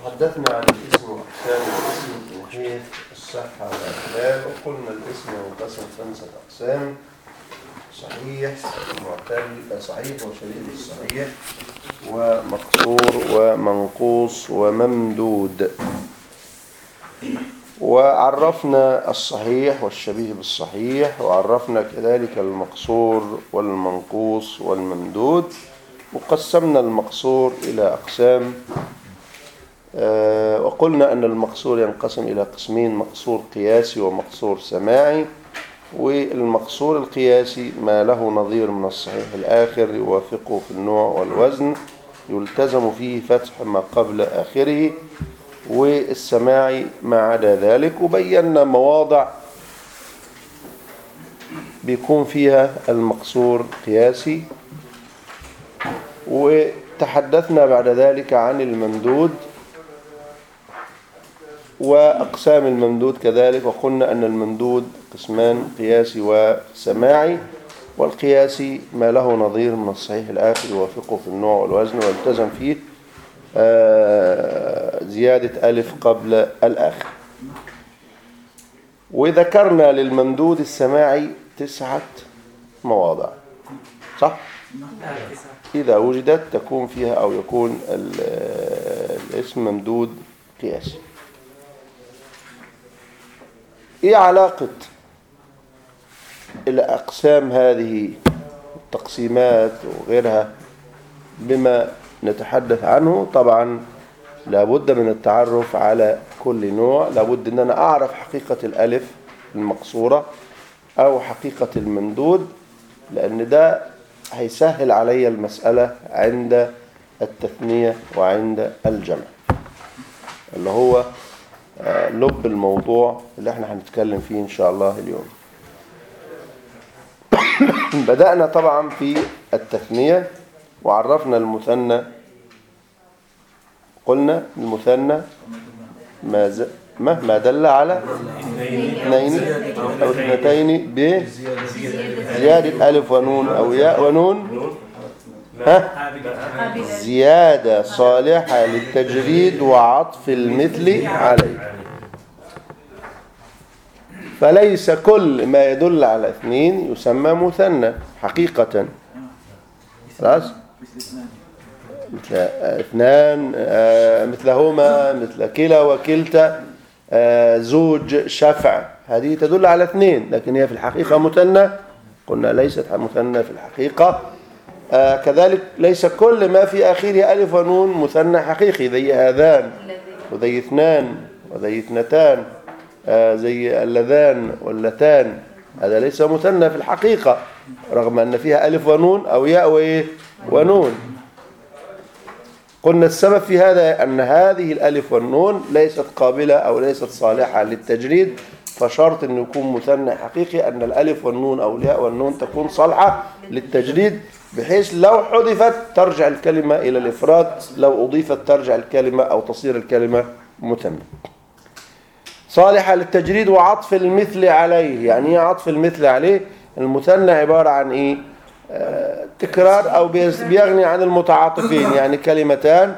تحدثنا عن الاسم واقسام الاسم من حيث الصحه والاخلاق وقلنا الاسم ينقسم خمسه اقسام صحيح معتل صحيح وشديد الصحيح ومقصور ومنقوص وممدود وعرفنا الصحيح والشبيه بالصحيح وعرفنا كذلك المقصور والمنقوص والممدود وقسمنا المقصور إلى أقسام آه، وقلنا أن المقصور ينقسم إلى قسمين مقصور قياسي ومقصور سماعي والمقصور القياسي ما له نظير من الصحيح الآخر يوافقه في النوع والوزن يلتزم فيه فتح ما قبل آخره والسماعي ما عدا ذلك وبينا مواضع بيكون فيها المقصور قياسي وتحدثنا بعد ذلك عن الممدود وأقسام الممدود كذلك وقلنا أن الممدود قسمان قياسي وسماعي والقياسي ما له نظير من الصحيح الآخر يوافقه في النوع والوزن والتزم فيه آه، زيادة ألف قبل الآخر وذكرنا للممدود السماعي تسعة مواضع صح؟ إذا وجدت تكون فيها أو يكون ال- الاسم ممدود قياسي إيه علاقة الأقسام هذه التقسيمات وغيرها بما نتحدث عنه طبعا لابد من التعرف على كل نوع لابد أن أنا أعرف حقيقة الألف المقصورة أو حقيقة الممدود لأن ده هيسهل علي المسألة عند التثنية وعند الجمع اللي هو آه، لب الموضوع اللي احنا هنتكلم فيه إن شاء الله اليوم بدأنا طبعا في التثنية وعرفنا المثنى قلنا المثنى ما ز... مهما دل على اثنين أو اثنتين بزيادة ألف ونون أو ياء ونون ها زيادة صالحة للتجريد وعطف المثل عليه فليس كل ما يدل على اثنين يسمى مثنى حقيقة خلاص مثل اثنان آه، مثلهما مثل كلا وكلتا آه، زوج شفع هذه تدل على اثنين لكن هي في الحقيقة مثنى قلنا ليست مثنى في الحقيقة آه، كذلك ليس كل ما في آخره ألف ونون مثنى حقيقي زي هذان وزي اثنان وزي اثنتان آه، زي اللذان واللتان هذا ليس مثنى في الحقيقة رغم أن فيها ألف ونون أو ياء وإيه ونون قلنا السبب في هذا أن هذه الألف والنون ليست قابلة أو ليست صالحة للتجريد فشرط أن يكون مثنى حقيقي أن الألف والنون أو الياء والنون تكون صالحة للتجريد بحيث لو حذفت ترجع الكلمة إلى الإفراد لو أضيفت ترجع الكلمة أو تصير الكلمة مثنى صالحة للتجريد وعطف المثل عليه يعني ايه عطف المثل عليه المثنى عبارة عن ايه آه تكرار او بيز- بيغني عن المتعاطفين يعني كلمتان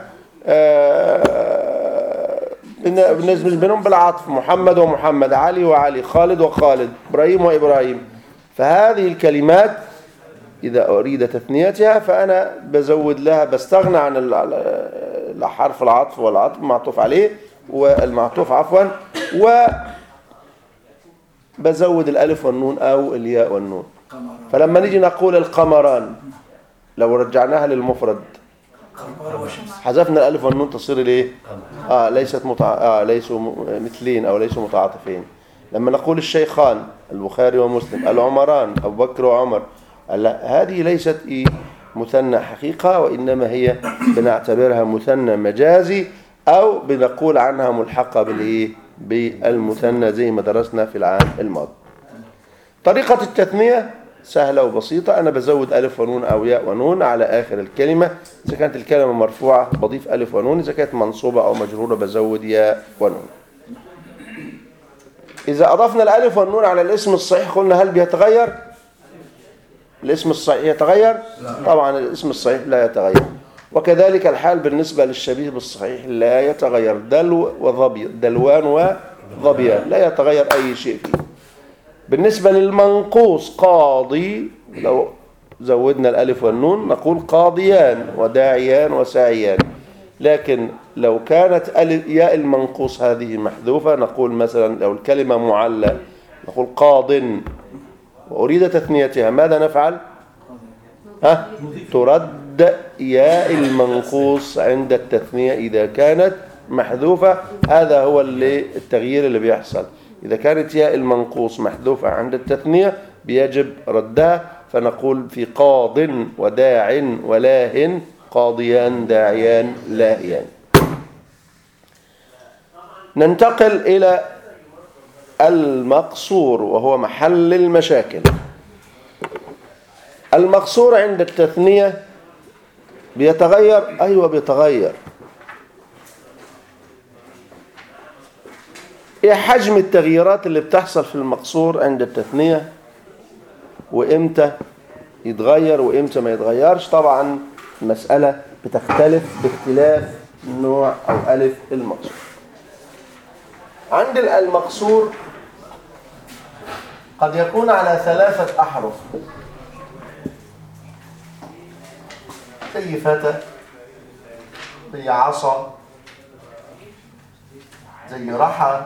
آه بن- بنسبة بينهم بالعطف محمد ومحمد علي وعلي خالد وخالد ابراهيم وابراهيم فهذه الكلمات إذا أريد تثنيتها فأنا بزود لها بستغنى عن ال- ال- حرف العطف والعطف المعطوف عليه والمعطوف عفوا وبزود الألف والنون أو الياء والنون فلما نيجي نقول القمران لو رجعناها للمفرد حذفنا الألف والنون تصير ليه آه ليست متع... آه ليسوا م- مثلين أو ليسوا متعاطفين لما نقول الشيخان البخاري ومسلم العمران أبو بكر وعمر لا هذه ليست إيه مثنى حقيقة وإنما هي بنعتبرها مثنى مجازي أو بنقول عنها ملحقة بالإيه بالمثنى زي ما درسنا في العام الماضي طريقة التثنية سهلة وبسيطة أنا بزود ألف ونون أو ياء ونون على آخر الكلمة إذا كانت الكلمة مرفوعة بضيف ألف ونون إذا كانت منصوبة أو مجرورة بزود ياء ونون إذا أضفنا الألف والنون على الاسم الصحيح قلنا هل بيتغير؟ الاسم الصحيح يتغير؟ طبعا الاسم الصحيح لا يتغير وكذلك الحال بالنسبة للشبيه بالصحيح لا يتغير دلو وظبي دلوان وظبيان لا يتغير أي شيء فيه بالنسبة للمنقوص قاضي لو زودنا الألف والنون نقول قاضيان وداعيان وساعيان لكن لو كانت ياء المنقوص هذه محذوفة نقول مثلا لو الكلمة معلة نقول قاض وأريد تثنيتها ماذا نفعل ها ترد ياء المنقوص عند التثنية إذا كانت محذوفة هذا هو اللي التغيير اللي بيحصل إذا كانت ياء المنقوص محذوفة عند التثنية بيجب ردها فنقول في قاض وداع ولاه قاضيان داعيان لاهيان ننتقل إلى المقصور وهو محل المشاكل المقصور عند التثنية بيتغير أيوة بيتغير ايه حجم التغييرات اللي بتحصل في المقصور عند التثنية وامتى يتغير وامتى ما يتغيرش طبعا المسألة بتختلف باختلاف نوع أو ألف المقصور عند المقصور قد يكون على ثلاثة أحرف زي فتى زي عصا زي رحى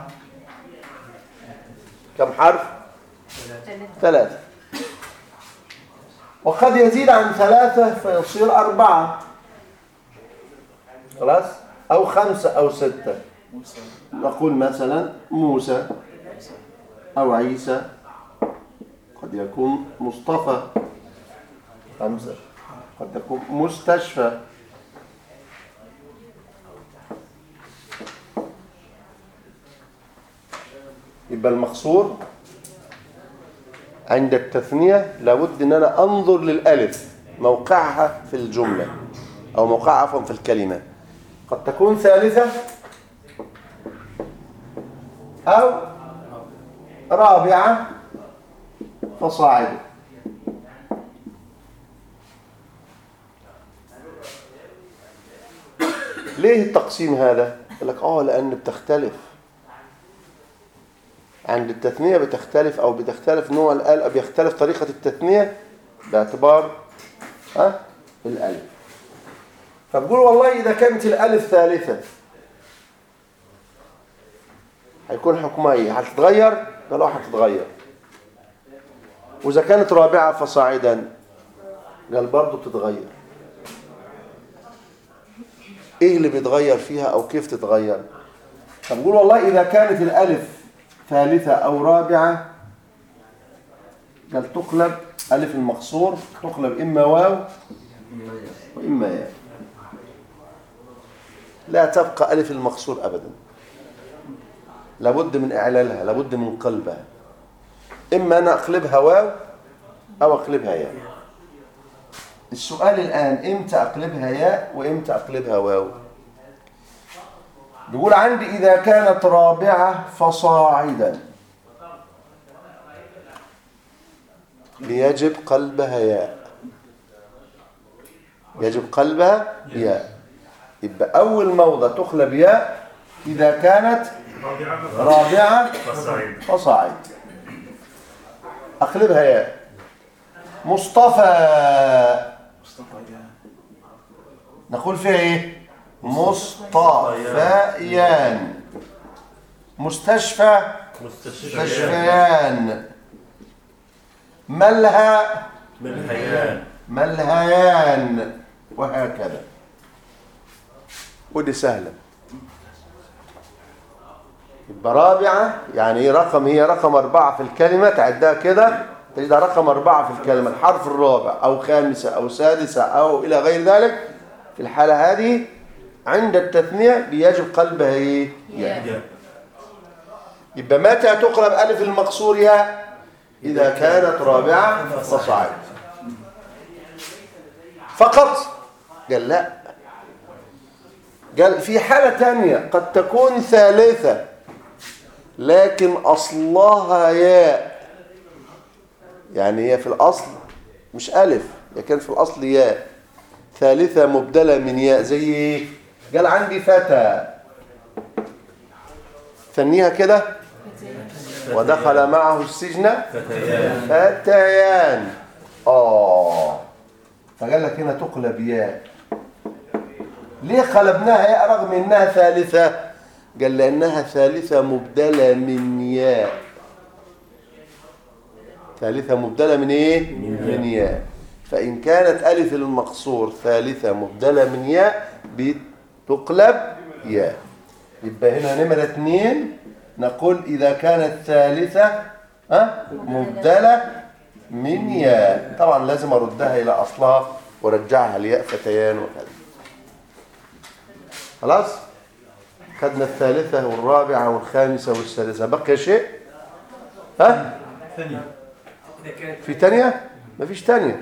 كم حرف ثلاثة وقد يزيد عن ثلاثة فيصير أربعة خلاص أو خمسة أو ستة نقول مثلا موسى أو عيسى قد يكون مصطفى خمسة قد يكون مستشفى يبقى المقصور عند التثنية لابد ان انا انظر للالف موقعها في الجملة او موقعها عفوا في الكلمة قد تكون ثالثة او رابعة فصاعدة ليه التقسيم هذا؟ يقول لك اه لان بتختلف عند التثنية بتختلف أو بتختلف نوع الآلة بيختلف طريقة التثنية باعتبار ها الألف فبقول والله إذا كانت الألف ثالثة هيكون حكمها إيه؟ هتتغير؟ قالوا هتتغير وإذا كانت رابعة فصاعدا قال برضه بتتغير إيه اللي بيتغير فيها أو كيف تتغير؟ فبقول والله إذا كانت الألف ثالثة أو رابعة قال تقلب ألف المقصور تقلب إما واو وإما ياء لا تبقى ألف المقصور أبدا لابد من إعلالها لابد من قلبها إما أنا أقلبها واو أو أقلبها ياء السؤال الآن إمتى أقلبها ياء وإمتى أقلبها واو بيقول عندي إذا كانت رابعة فصاعدا يجب قلبها ياء يجب قلبها ياء يبقى أول موضع تقلب ياء إذا كانت رابعة فصاعد أقلبها ياء مصطفى نقول فيها إيه مصطفيان مستشفى مستشفيان ملهى ملهيان ملهيان وهكذا ودي سهلة يبقى رابعة يعني ايه رقم هي رقم أربعة في الكلمة تعدها كده تجدها رقم أربعة في الكلمة الحرف الرابع أو خامسة أو سادسة أو إلى غير ذلك في الحالة هذه عند التثنية بيجب قلبها ايه ياء يبقى متى تقلب ألف المقصور ياء إذا كانت رابعة فصاعد فقط قال لا قال في حالة تانية قد تكون ثالثة لكن أصلها ياء يعني هي في الأصل مش ألف لكن في الأصل ياء ثالثة مبدلة من ياء زي ايه قال عندي فتى ثنيها كده ودخل معه السجن فتيان فتيان اه فقال لك هنا تقلب ياء ليه قلبناها ياء رغم انها ثالثة قال لانها ثالثة مبدلة من ياء ثالثة مبدلة من ايه من ياء فان كانت الف المقصور ثالثة مبدلة من ياء بتقلب ياء يبقى هنا نمرة اثنين نقول إذا كانت ثالثة ها مبدلة من ياء طبعا لازم أردها إلى أصلها ورجعها لياء فتيان وكذا خلاص خدنا الثالثة والرابعة والخامسة والسادسة بقي شيء ها ثانية في تانية مفيش تانية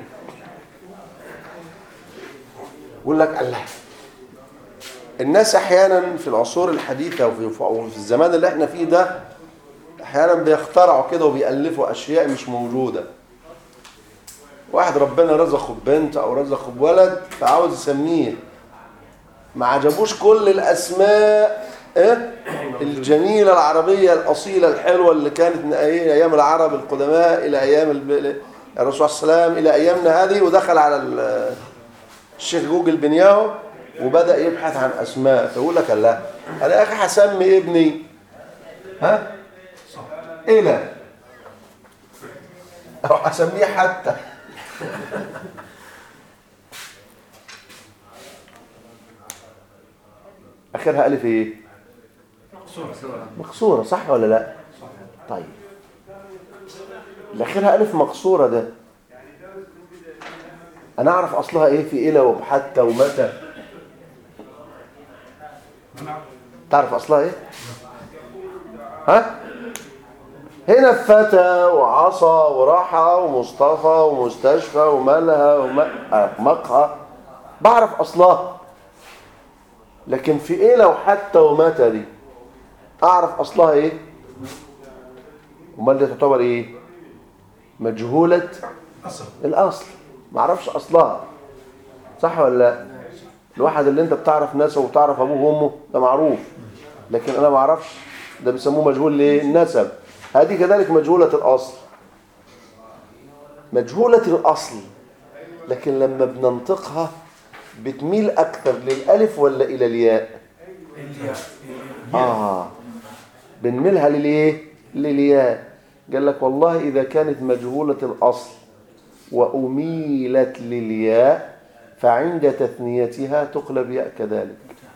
يقول لك الله الناس احيانا في العصور الحديثة وفي, وفي الزمان اللي احنا فيه ده احيانا بيخترعوا كده وبيألفوا اشياء مش موجودة واحد ربنا رزقه ببنت او رزقه بولد فعاوز يسميه ما عجبوش كل الاسماء ايه الجميلة العربية الأصيلة الحلوة اللي كانت من أي- أيام العرب القدماء إلى أيام الب- الرسول صلى الله عليه وسلم إلى أيامنا هذه ودخل على ال- الشيخ جوجل بنياهو وبدأ يبحث عن أسماء فيقول لك الله أنا يا أخي هسمي ابني ها إلى أو هسميه حتى آخرها ألف إيه؟ مقصورة صح ولا لا طيب اللي اخرها الف مقصورة ده انا اعرف اصلها ايه في الى وحتى ومتى تعرف اصلها ايه ها هنا فتى وعصا وراحة ومصطفى ومستشفى وملهى ومقهى بعرف اصلها لكن في ايه لو حتى ومتى دي اعرف اصلها ايه امال دي تعتبر ايه مجهولة أصل الاصل ما اعرفش اصلها صح ولا لا الواحد اللي انت بتعرف ناسه وبتعرف ابوه وامه ده معروف لكن انا ما اعرفش ده بيسموه مجهول ليه النسب هذه كذلك مجهولة الاصل مجهولة الاصل لكن لما بننطقها بتميل اكثر للالف ولا الى الياء آه بنميلها للإيه؟ للياء قال لك والله إذا كانت مجهولة الأصل وأميلت للياء فعند تثنيتها تقلب ياء كذلك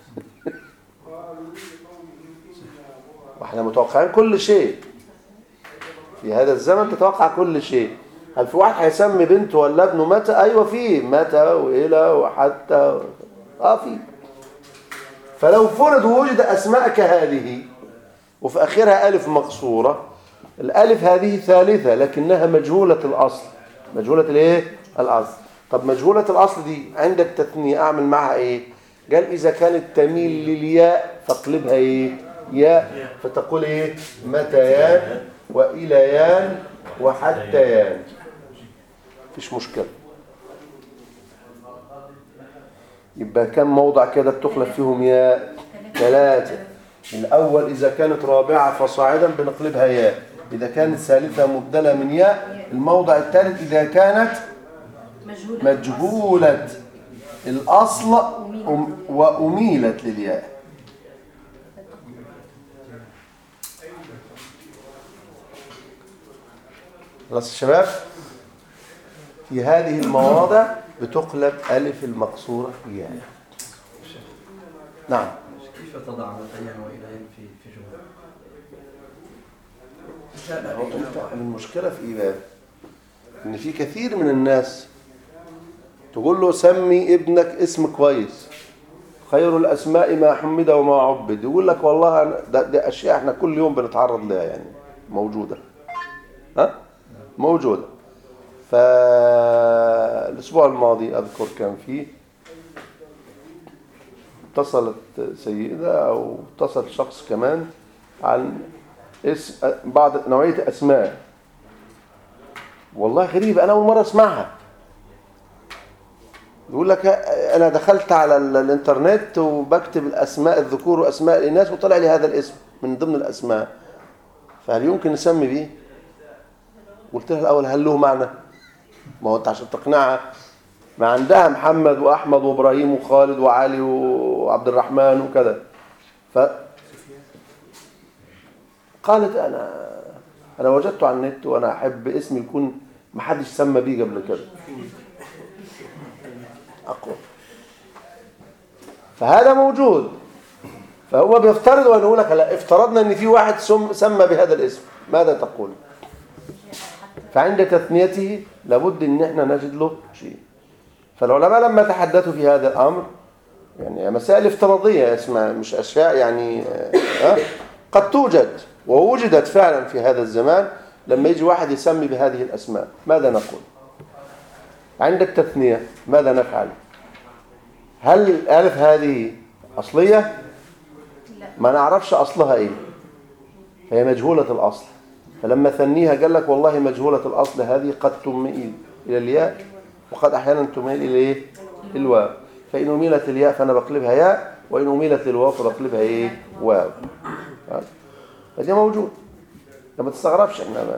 واحنا متوقعين كل شيء في هذا الزمن تتوقع كل شيء هل في واحد هيسمي بنته ولا ابنه متى ايوه في متى والى وحتى اه في فلو فرض وجد أسماء كهذه وفي آخرها ألف مقصورة الألف هذه ثالثة لكنها مجهولة الأصل مجهولة الإيه؟ الأصل طب مجهولة الأصل دي عند التثنية أعمل معها إيه؟ قال إذا كانت تميل للياء فاقلبها إيه؟ ياء فتقول إيه؟ متيان وإليان وحتيان مفيش مشكلة يبقى كم موضع كده بتخلف فيهم ياء ثلاثة الأول إذا كانت رابعة فصاعدا بنقلبها ياء إذا كانت ثالثة مبدلة من ياء الموضع الثالث إذا كانت مجهولة مجهولة الأصل أم- وأميلت للياء خلاص يا شباب في هذه المواضع بتقلب ألف المقصورة ياء نعم كيف تضع متيان وإليان في في جملة؟ هو انت المشكلة في ايه بقى؟ ان في كثير من الناس تقول له سمي ابنك اسم كويس خير الاسماء ما حمد وما عبد يقول لك والله أنا ده, ده اشياء احنا كل يوم بنتعرض لها يعني موجودة ها موجودة فالاسبوع الماضي اذكر كان فيه اتصلت سيدة او اتصل شخص كمان عن اسم بعض نوعية أسماء والله غريبة أنا أول مرة أسمعها يقول لك انا دخلت على ال- الانترنت وبكتب الاسماء الذكور واسماء الاناث وطلع لي هذا الاسم من ضمن الاسماء فهل يمكن نسمي به قلت لها الاول هل له معنى ما هو انت عشان تقنعها ما عندها محمد واحمد وابراهيم وخالد وعلي وعبد الرحمن وكذا ف قالت انا انا وجدته على النت وانا احب اسم يكون ما حدش سمى بيه قبل كده اقوى فهذا موجود فهو بيفترض وأنا أقول لك لا افترضنا ان في واحد سم سمى بهذا الاسم ماذا تقول فعند تثنيته لابد ان احنا نجد له شيء فالعلماء لما تحدثوا في هذا الامر يعني مسائل افتراضيه اسمها مش اشياء يعني آه، قد توجد ووجدت فعلا في هذا الزمان لما يجي واحد يسمي بهذه الاسماء ماذا نقول عند التثنيه ماذا نفعل هل الالف هذه اصليه ما نعرفش اصلها ايه فهي مجهوله الاصل فلما ثنيها قال لك والله مجهوله الاصل هذه قد تميل الى الياء وقد احيانا تميل الى ايه الواو فان اميلت الياء فانا بقلبها ياء وان اميلت للواو فبقلبها ايه واو فدي موجود لما تستغربش احنا ما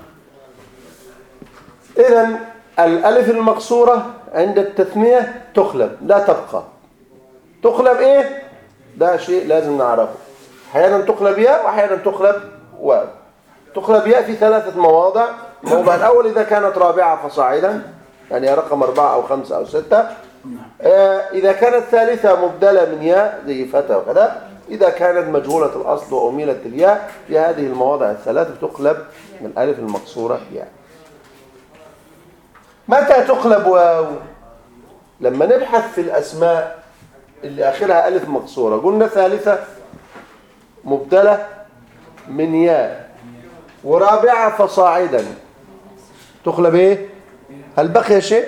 اذا الالف المقصوره عند التثنيه تقلب لا تبقى تقلب ايه ده شيء لازم نعرفه احيانا تقلب ياء واحيانا تقلب واو تقلب ياء في ثلاثه مواضع الموضع الاول اذا كانت رابعه فصاعدا يعني رقم أربعة أو خمسة أو ستة آه، إذا كانت ثالثة مبدلة من ياء زي فتى وكذا إذا كانت مجهولة الأصل وأميلت الياء في هذه المواضع الثلاثة تقلب من الألف المقصورة ياء متى تقلب واو لما نبحث في الأسماء اللي آخرها ألف مقصورة قلنا ثالثة مبدلة من ياء ورابعة فصاعدا تقلب ايه هل بقي شيء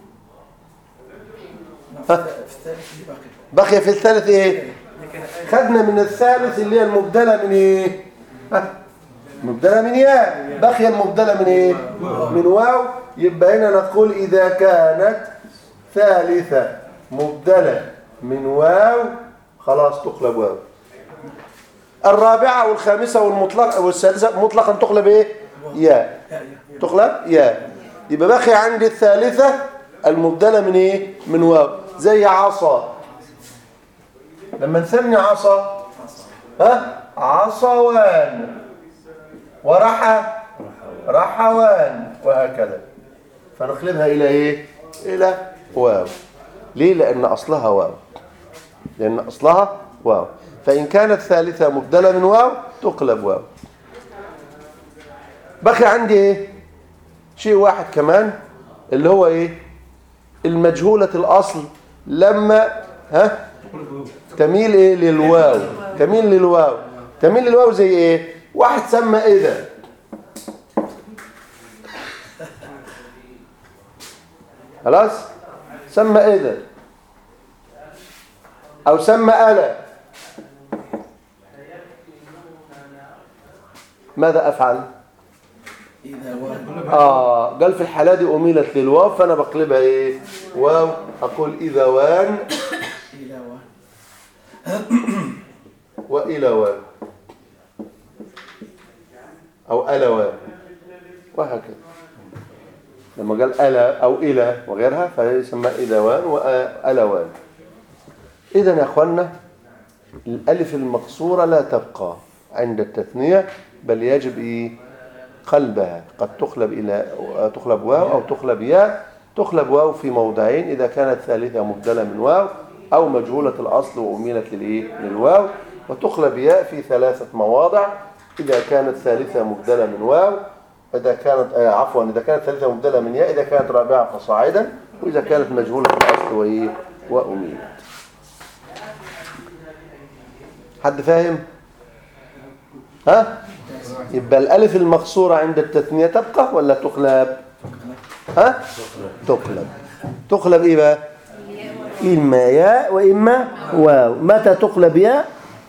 في الثالث اللي باقي بقي في الثالث ايه خدنا من الثالث اللي هي المبدلة من ايه ها؟ مبدلة من ياء بقي المبدلة من ايه من واو يبقى هنا نقول اذا كانت ثالثة مبدلة من واو خلاص تقلب واو الرابعة والخامسة والمطلق والسادسة مطلقا تقلب ايه ياء يا يا تقلب ياء يبقى باقي عندي الثالثة المبدلة من ايه من واو زي عصا لما نسمي عصا ها عصوان ورحى رحوان وهكذا فنقلبها الى ايه الى واو ليه لان اصلها واو لان اصلها واو فان كانت ثالثة مبدلة من واو تقلب واو بقي عندي ايه شيء واحد كمان اللي هو ايه المجهولة الاصل لما ها تميل ايه للواو تميل للواو تميل للواو زي ايه واحد سمى اذا خلاص سمى اذا او سمى الا ماذا افعل إذا وان آه قال في الحالة دي أميلت للواو فأنا بقلبها إيه واو أقول إذا وان إلى وان وإلى وان أو ألا وان وهكذا لما قال ألا أو إلى وغيرها فيسمى إذا وان وألا وان إذا يا أخوانا الألف المقصورة لا تبقى عند التثنية بل يجب إيه قلبها قد تقلب إلى تقلب واو أو تقلب ياء تقلب واو في موضعين إذا كانت ثالثة مبدلة من واو أو مجهولة الأصل وأميلت للإيه للواو وتقلب ياء في ثلاثة مواضع إذا كانت ثالثة مبدلة من واو إذا كانت آه عفوا إذا كانت ثالثة مبدلة من ياء إذا كانت رابعة فصاعدا وإذا كانت مجهولة الأصل وإيه وأميلت حد فاهم؟ ها؟ يبقى الألف المقصورة عند التثنية تبقى ولا تقلب ها تقلب تقلب إيه بقى إما ياء وإما واو متى تقلب ياء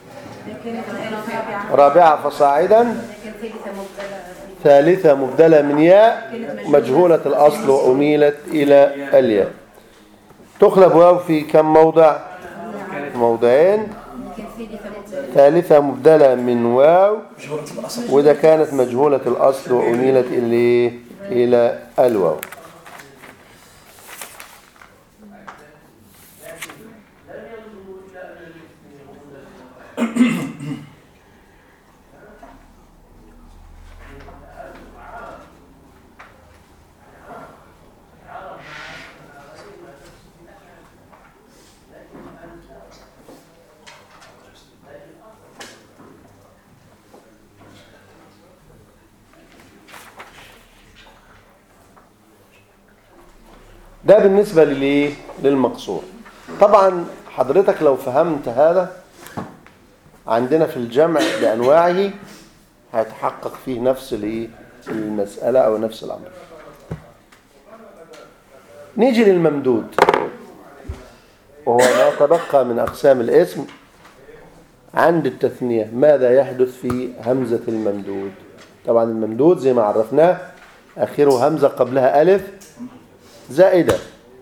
رابعة فصاعدا لكن ثالثة مبتلى ثالثة مبدلة من ياء مجهولة الأصل وأميلت إلى الياء تقلب واو في كم موضع موضعين كان ثالثة مبتدأ ثالثة مبدلة من واو مجهولة الأصل وإذا كانت مجهولة الأصل وأميلت إلى إلى الواو ده بالنسبة للإيه؟ للمقصور طبعا حضرتك لو فهمت هذا عندنا في الجمع بأنواعه هيتحقق فيه نفس الإيه؟ المسألة أو نفس الأمر نيجي للممدود وهو ما تبقى من أقسام الاسم عند التثنية ماذا يحدث في همزة الممدود طبعا الممدود زي ما عرفناه آخره همزة قبلها ألف زائدة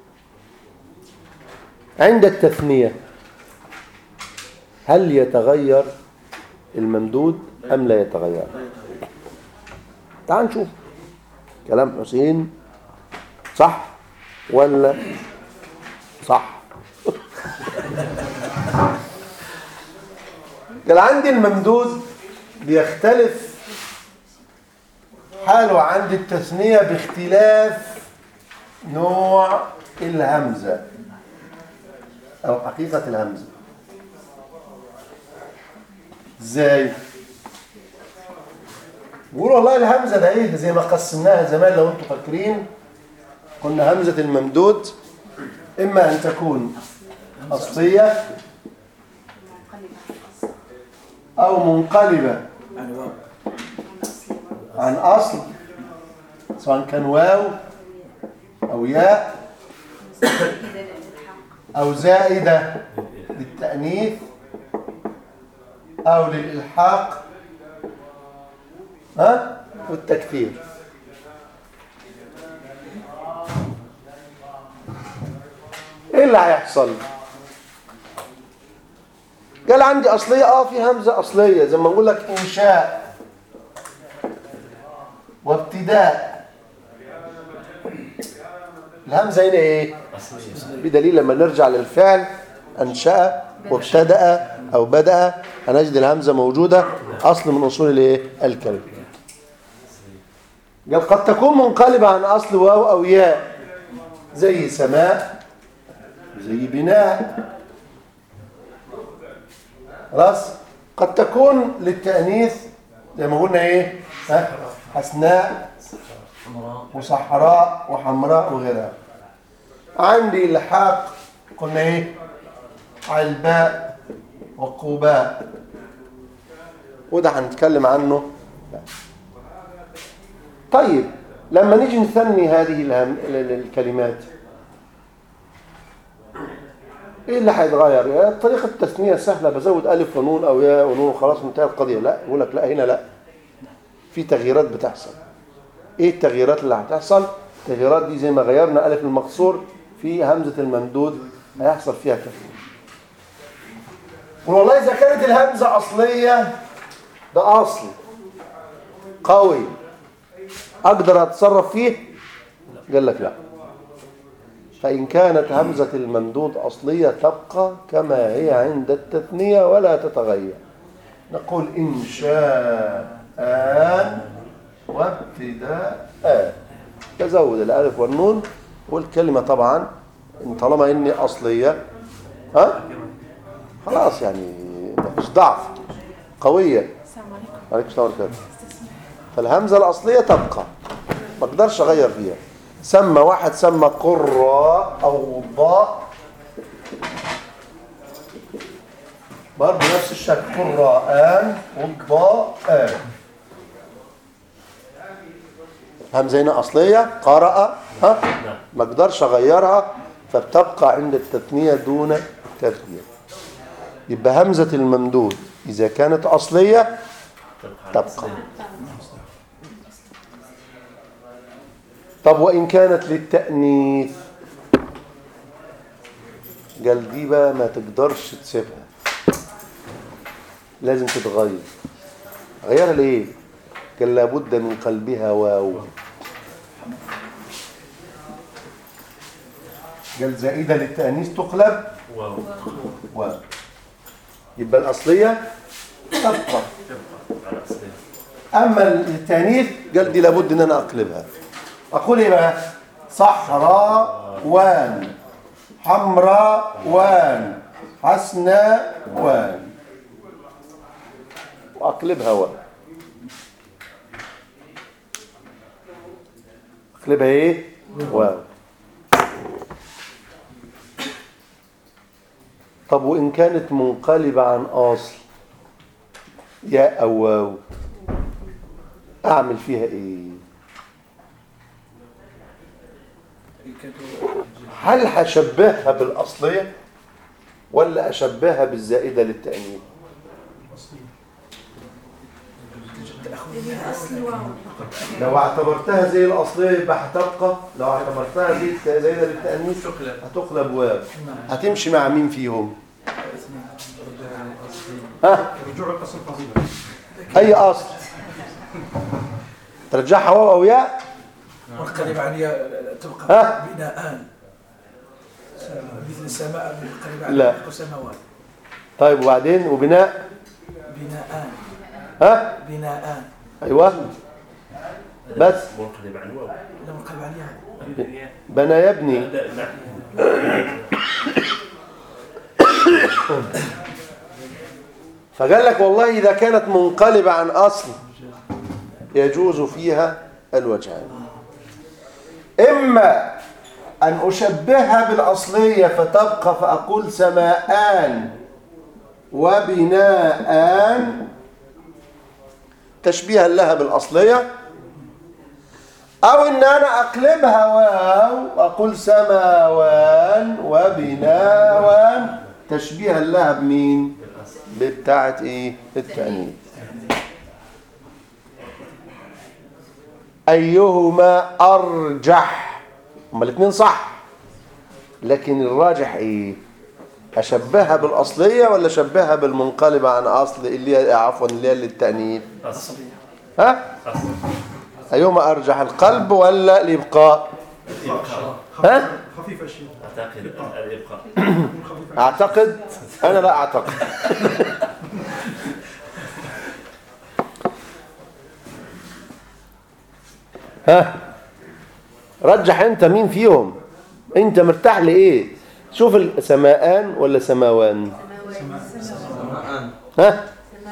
عند التثنية هل يتغير الممدود أم لا يتغير تعال نشوف كلام حسين صح ولا صح قال عندي الممدود بيختلف حاله عند التثنية باختلاف نوع الهمزة أو حقيقة الهمزة ازاي بيقولوا والله الهمزة ده ايه زي ما قسمناها زمان لو انتم فاكرين قلنا همزة الممدود إما أن تكون أصلية أو منقلبة يعني واو عن أصل سواء كان واو أو ياء أو زائدة للتأنيث أو للإلحاق ها والتكثير إيه اللي هيحصل؟ قال عندي أصلية آه في همزة أصلية زي ما بقول لك إنشاء وابتداء الهمزة هنا إيه؟ بدليل لما نرجع للفعل أنشأ وابتدأ أو بدأ هنجد الهمزة موجودة أصل من أصول الإيه؟ الكلمة قال قد تكون منقلبة عن أصل واو أو ياء زي سماء زي بناء خلاص قد تكون للتأنيث زي ما قلنا إيه ها؟ حسناء وصحراء وحمراء وغيرها عندي الحاق قلنا ايه علباء وقوباء وده هنتكلم عنه طيب لما نيجي نثني هذه الهم... ال- ال- الكلمات ايه اللي هيتغير يا طريقه التثنيه سهله بزود الف ونون او ياء ونون وخلاص انتهت القضيه لا يقول لك لا هنا لا في تغييرات بتحصل ايه التغييرات اللي هتحصل التغييرات دي زي ما غيرنا الف المقصور في همزه الممدود هيحصل فيها تغيير والله اذا كانت الهمزه اصليه ده اصل قوي اقدر اتصرف فيه قال لك لا فإن كانت همزة الممدود أصلية تبقى كما هي عند التثنية ولا تتغير نقول إن شاء وابتداء تزود الألف والنون والكلمة طبعا إن طالما إني أصلية ها خلاص يعني مفيش ضعف قوية السلام عليكم عليكم السلام عليكم فالهمزة الأصلية تبقى ما اقدرش أغير فيها سمى واحد سمى قراء أو ضاء برضه نفس الشكل قراءان والضاءان همزة هنا أصلية قرأ ها ما اقدرش أغيرها فبتبقى عند التثنية دون تغيير يبقى همزة الممدود إذا كانت أصلية تبقى طب وإن كانت للتأنيث قال دي بقى ما تقدرش تسيبها لازم تتغير غيرها ليه قال لابد من قلبها واو قال زائدة للتأنيث تقلب واو واو يبقى الأصلية تبقى على أصلها أما التأنيث قال دي لابد إن أنا أقلبها أقول إيه بقى صحراء وان حمراء وان حسناء وان وأقلبها وان أقلبها إيه واو طب وإن كانت منقلبة عن أصل يا أو واو أعمل فيها إيه هل هشبهها بالأصلية ولا أشبهها بالزائدة للتأنيث الأصل واو لو اعتبرتها زي الأصلية يبقى هتبقى لو اعتبرتها زي زائدة للتأنيث هتقلب واو هتمشي مع مين فيهم ها رجوع الاصل فضيله أي أصل ترجعها واو أو ياء والقلب عليها ها؟ تبقى بناءان مثل سماء القلب لا. عليها سماوات طيب وبعدين وبناء بناءان ها بناءان أيوه بس منقلب عن واو لما القلب عليها بنى يبني لا نعم فقال لك والله إذا كانت منقلبة عن أصل يجوز فيها الوجهان إما أن أشبهها بالأصلية فتبقى فأقول سماءان وبناءان تشبيها لها بالأصلية أو إن أنا أقلبها واو وأقول سماوان وبناوان تشبيها لها بمين؟ بتاعة إيه؟ التأنيث أيهما أرجح هما الاثنين صح لكن الراجح إيه؟ أشبهها بالأصلية ولا أشبهها بالمنقلبة عن أصل اللي هي عفوا اللي هي للتأنيث أصل ها؟ أصل أيهما أرجح القلب ولا الإبقاء الإبقاء ها؟ خفيف الشيء أعتقد الإبقاء يكون خفيف أعتقد أنا لا أعتقد ها رجح أنت مين فيهم أنت مرتاح لإيه شوف السماءان ولا سماوان ها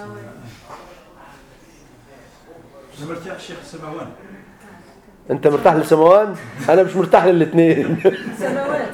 انا مرتاح الشيخ السماوان أنت مرتاح للسماوان أنا مش مرتاح للاثنين سماوات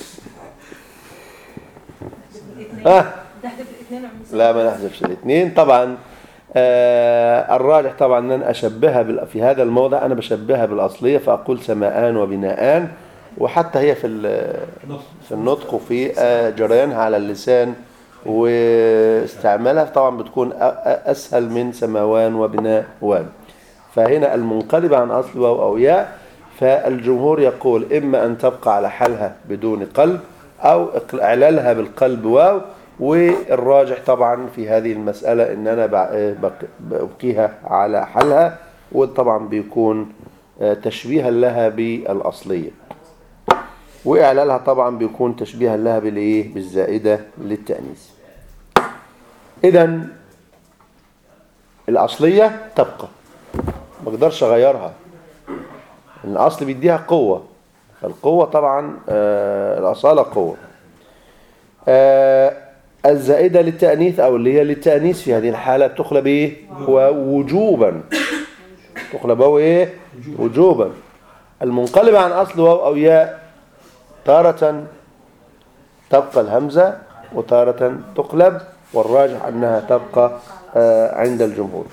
ها تحذف الاثنين وعم لا ما نحذفش الاثنين طبعا آه الراجح طبعا ان انا اشبهها بال- في هذا الموضع انا بشبهها بالاصليه فاقول سماءان وبناءان وحتى هي في ال- في النطق وفي آه، جريانها على اللسان واستعمالها طبعا بتكون أ- أ- اسهل من سماوان وبناوان فهنا المنقلبة عن أصل واو أو ياء فالجمهور يقول إما أن تبقى على حالها بدون قلب أو إقل- إعلالها بالقلب واو والراجح طبعا في هذه المسألة إن أنا بع- بق- بأبقيها على حالها وطبعا بيكون آه، تشبيها لها بالأصلية وإعلالها طبعا بيكون تشبيها لها بالإيه بالزائدة للتأنيث إذا الأصلية تبقى ما اقدرش اغيرها لان الاصل بيديها قوه فالقوه طبعا آه الاصاله قوه آه الزائده للتانيث او اللي هي للتانيث في هذه الحاله تقلب ايه ووجوبا تقلب واو ايه وجوبا المنقلبه عن اصل واو او ياء تاره تبقى الهمزه وتاره تقلب والراجح انها تبقى آه عند الجمهور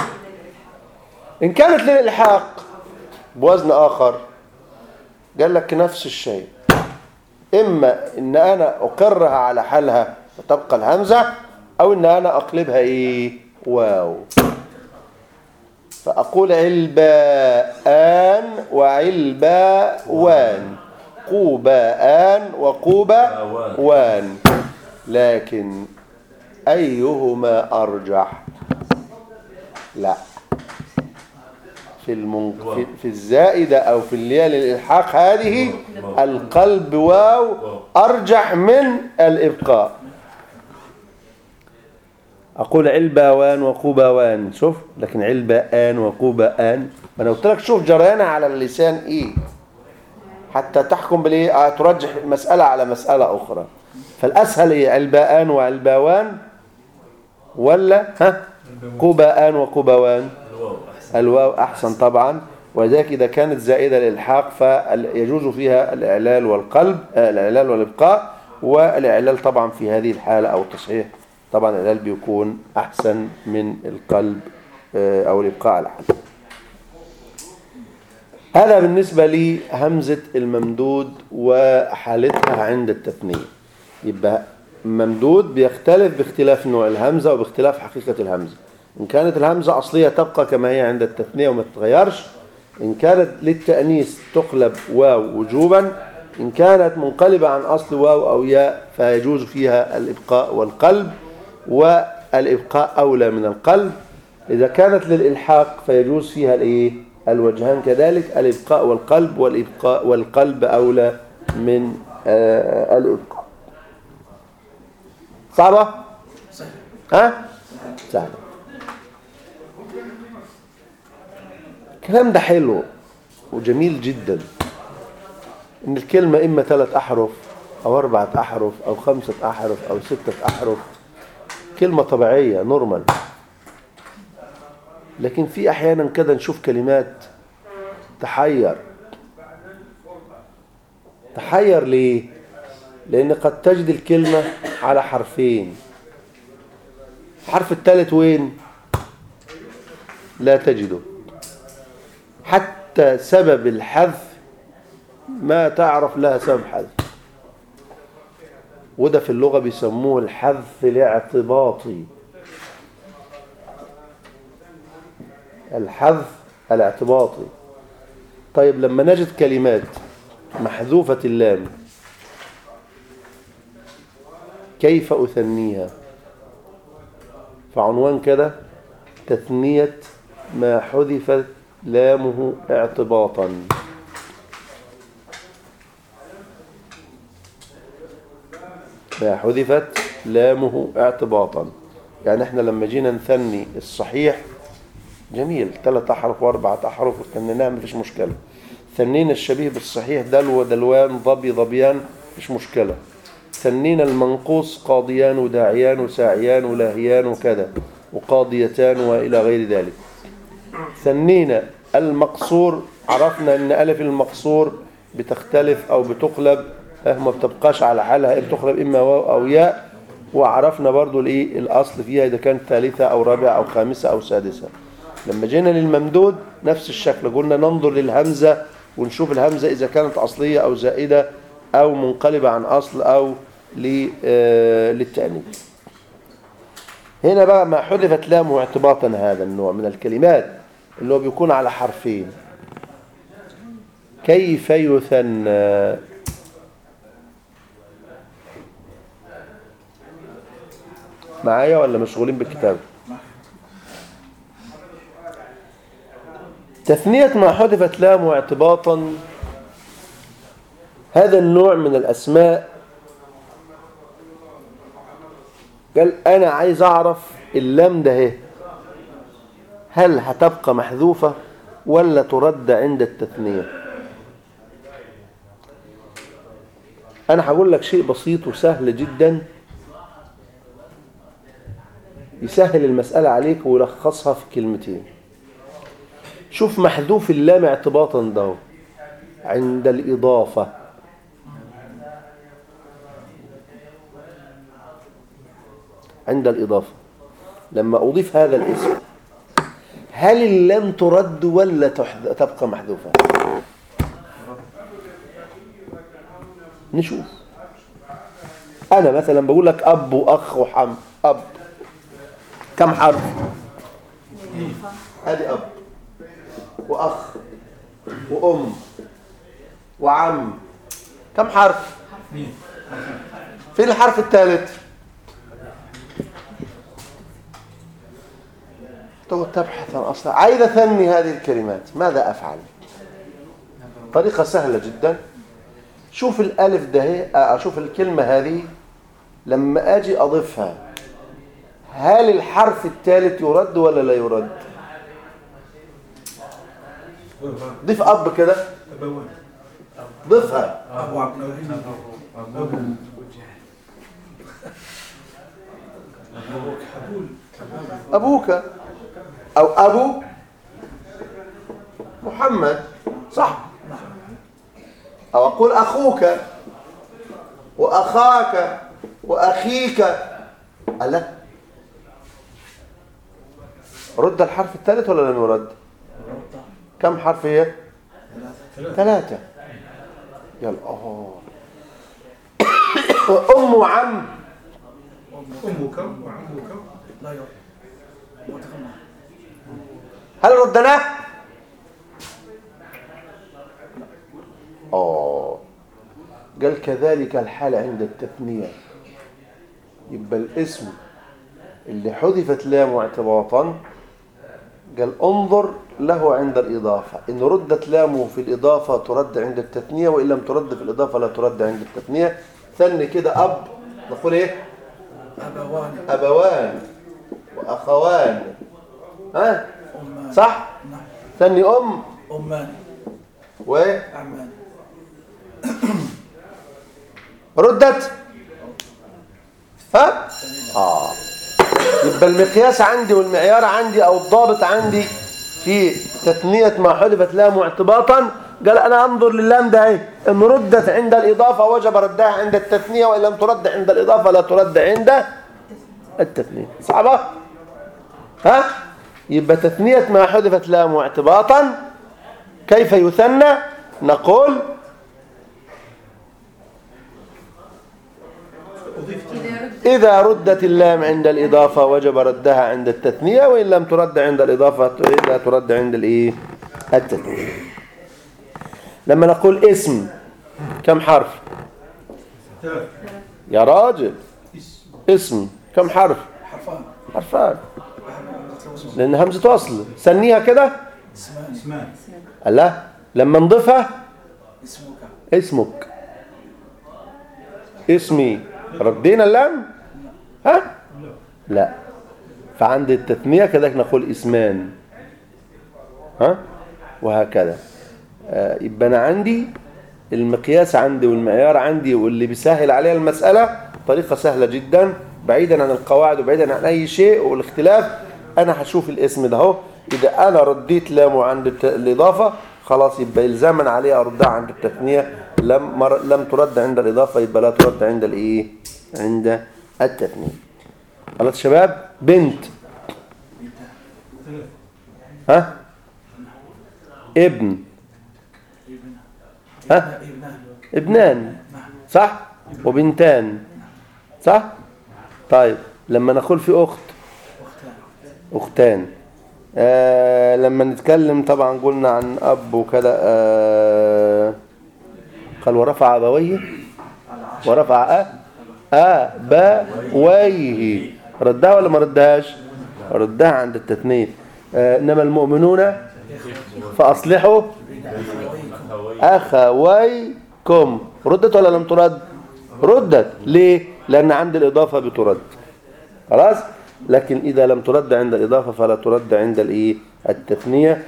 إن كانت للإلحاق بوزن آخر قال لك نفس الشيء إما إن أنا أقرها على حالها فتبقى الهمزة أو إن أنا أقلبها إيه واو فأقول علباءان وعلباوان قوباءان وقوبا وان. وان لكن أيهما أرجح لا في, المن... في, في الزائدة أو في الياء للإلحاق هذه القلب واو أرجح من الإبقاء أقول علباوان وقوباوان شوف لكن علباءان وقوباءان ما أنا قلت لك شوف جريانها على اللسان إيه حتى تحكم بالإيه آه، ترجح مسألة على مسألة أخرى فالأسهل إيه علباءان وعلباوان ولا ها قوباءان وقوباوان الواو احسن الواو أحسن طبعا وذلك إذا كانت زائدة للإلحاق فيجوز فيها الإعلال والقلب آه، الإعلال والإبقاء والإعلال طبعا في هذه الحالة أو التصحيح طبعا الإعلال بيكون أحسن من القلب آه، أو الإبقاء على حد هذا بالنسبة لهمزة الممدود وحالتها عند التثنية يبقى ممدود بيختلف باختلاف نوع الهمزة وباختلاف حقيقة الهمزة إن كانت الهمزة أصلية تبقى كما هي عند التثنية وما تتغيرش إن كانت للتأنيث تقلب واو وجوبا إن كانت منقلبة عن أصل واو أو ياء فيجوز فيها الإبقاء والقلب والإبقاء أولى من القلب إذا كانت للإلحاق فيجوز فيها الإيه؟ الوجهان كذلك الإبقاء والقلب والإبقاء والقلب أولى من آه الإبقاء صعبة؟ صحيح ها؟ سهلة الكلام ده حلو وجميل جدا ان الكلمة اما ثلاث احرف او اربعة احرف او خمسة احرف او ستة احرف كلمة طبيعية نورمال لكن في احيانا كده نشوف كلمات تحير تحير ليه لان قد تجد الكلمة على حرفين الحرف الثالث وين لا تجده حتى سبب الحذف ما تعرف لها سبب حذف وده في اللغة بيسموه الحذف الاعتباطي الحذف الاعتباطي طيب لما نجد كلمات محذوفة اللام كيف أثنيها فعنوان كده تثنية ما حذفت لامه اعتباطا ما حذفت لامه اعتباطا يعني احنا لما جينا نثني الصحيح جميل ثلاث احرف واربعة احرف وثنيناها مفيش مشكلة ثنينا الشبيه بالصحيح دلو ودلوان ضبي ضبيان مفيش مشكلة ثنينا المنقوص قاضيان وداعيان وساعيان ولاهيان وكذا وقاضيتان وإلى غير ذلك ثنينا المقصور عرفنا ان ألف المقصور بتختلف أو بتقلب اه ما بتبقاش على حالها بتقلب إما واو أو ياء وعرفنا برضو الايه الأصل فيها إذا كانت ثالثة أو رابعة أو خامسة أو سادسة لما جينا للممدود نفس الشكل قلنا ننظر للهمزة ونشوف الهمزة إذا كانت أصلية أو زائدة أو منقلبة عن أصل أو ل- آه، للتأنيث هنا بقى ما حذفت لامه اعتباطا هذا النوع من الكلمات اللي هو بيكون على حرفين كيف يثنى معايا ولا مشغولين بالكتاب تثنية ما حذفت لامه اعتباطا هذا النوع من الأسماء قال أنا عايز أعرف اللام ده اهي هل هتبقى محذوفة ولا ترد عند التثنية أنا هقول لك شيء بسيط وسهل جدا يسهل المسألة عليك ويلخصها في كلمتين شوف محذوف اللام اعتباطا ده عند الإضافة عند الإضافة لما أضيف هذا الاسم هل اللام ترد ولا تحذ- تبقى محذوفة نشوف أنا مثلا بقول لك أب وأخ وحم أب كم حرف ادي اب واخ وام وعم كم حرف اثنين فين الحرف الثالث تقعد تبحث عن أصلا عايز أثني هذه الكلمات ماذا أفعل طريقة سهلة جدا شوف الألف ده هي- آه، أشوف الكلمة هذه لما أجي أضيفها هل الحرف الثالث يرد ولا لا يرد ضيف أب كده أبوان ضيفها أبو عبد الرحيم أبوك أو أبو محمد صح أو أقول أخوك وأخاك وأخيك ألا رد الحرف الثالث ولا لم يرد كم حرف هي ثلاثة يلا أوه وأم وعم أمك وعمك لا يرى وتغنى هل ردناه اه قال كذلك الحال عند التثنية يبقى الاسم اللي حذفت لامه اعتباطا قال انظر له عند الإضافة إن ردت لامه في الإضافة ترد عند التثنية وإن لم ترد في الإضافة لا ترد عند التثنية ثني كده أب نقول إيه أبوان أبوان وأخوان ها أمان صح نعم ثاني أم أمان وردت أعمان ها آه يبقى المقياس عندي والمعيار عندي أو الضابط عندي في تثنية ما حذفت لامه اعتباطا قال أنا أنظر للام ده اهي إن ردت عند الإضافة وجب ردها عند التثنية وإن لم ترد عند الإضافة لا ترد عند التثنية صعبة ها يبقى تثنية ما حذفت لامه اعتباطا كيف يثنى نقول إذا رد إذا ردت اللام عند الإضافة وجب ردها عند التثنية وإن لم ترد عند الإضافة لا ترد عند الإيه التثنية لما نقول اسم كم حرف ثلاث يا راجل اسم اسم كم حرف حرفان حرفان لأن همزة وصل سنيها كده اسمان اسمان لا لما نضيفها اسمك اسمك اسمي ردينا اللام ها لا فعند التثنية كذلك نقول اسمان ها وهكذا آه، يبقى أنا عندي المقياس عندي والمعيار عندي واللي بيسهل عليها المسألة طريقة سهلة جدا بعيدا عن القواعد وبعيدا عن أي شيء والاختلاف أنا هشوف الاسم ده اهو إذا أنا رديت لامه عند الت- الإضافة خلاص يبقى إلزاما عليها أردها عند التثنية لم مر لم ترد عند الإضافة يبقى لا ترد عند الإيه عند التثنية خلاص يا شباب بنت ثلاث ها ابن ابن ها ابنان ابنان صح وبنتان صح طيب لما نقول في اخت أختان اختان آه لما نتكلم طبعا قلنا عن اب وكذا آه قال ورفع ابويه ورفع أ ابويه ردها ولا ما ردهاش ردها عند التثنيه آه انما المؤمنون فاصلحوا أخويكم ردت ولا لم ترد ردت ليه لأن عند الإضافة بترد خلاص لكن إذا لم ترد عند الإضافة فلا ترد عند الإيه التثنية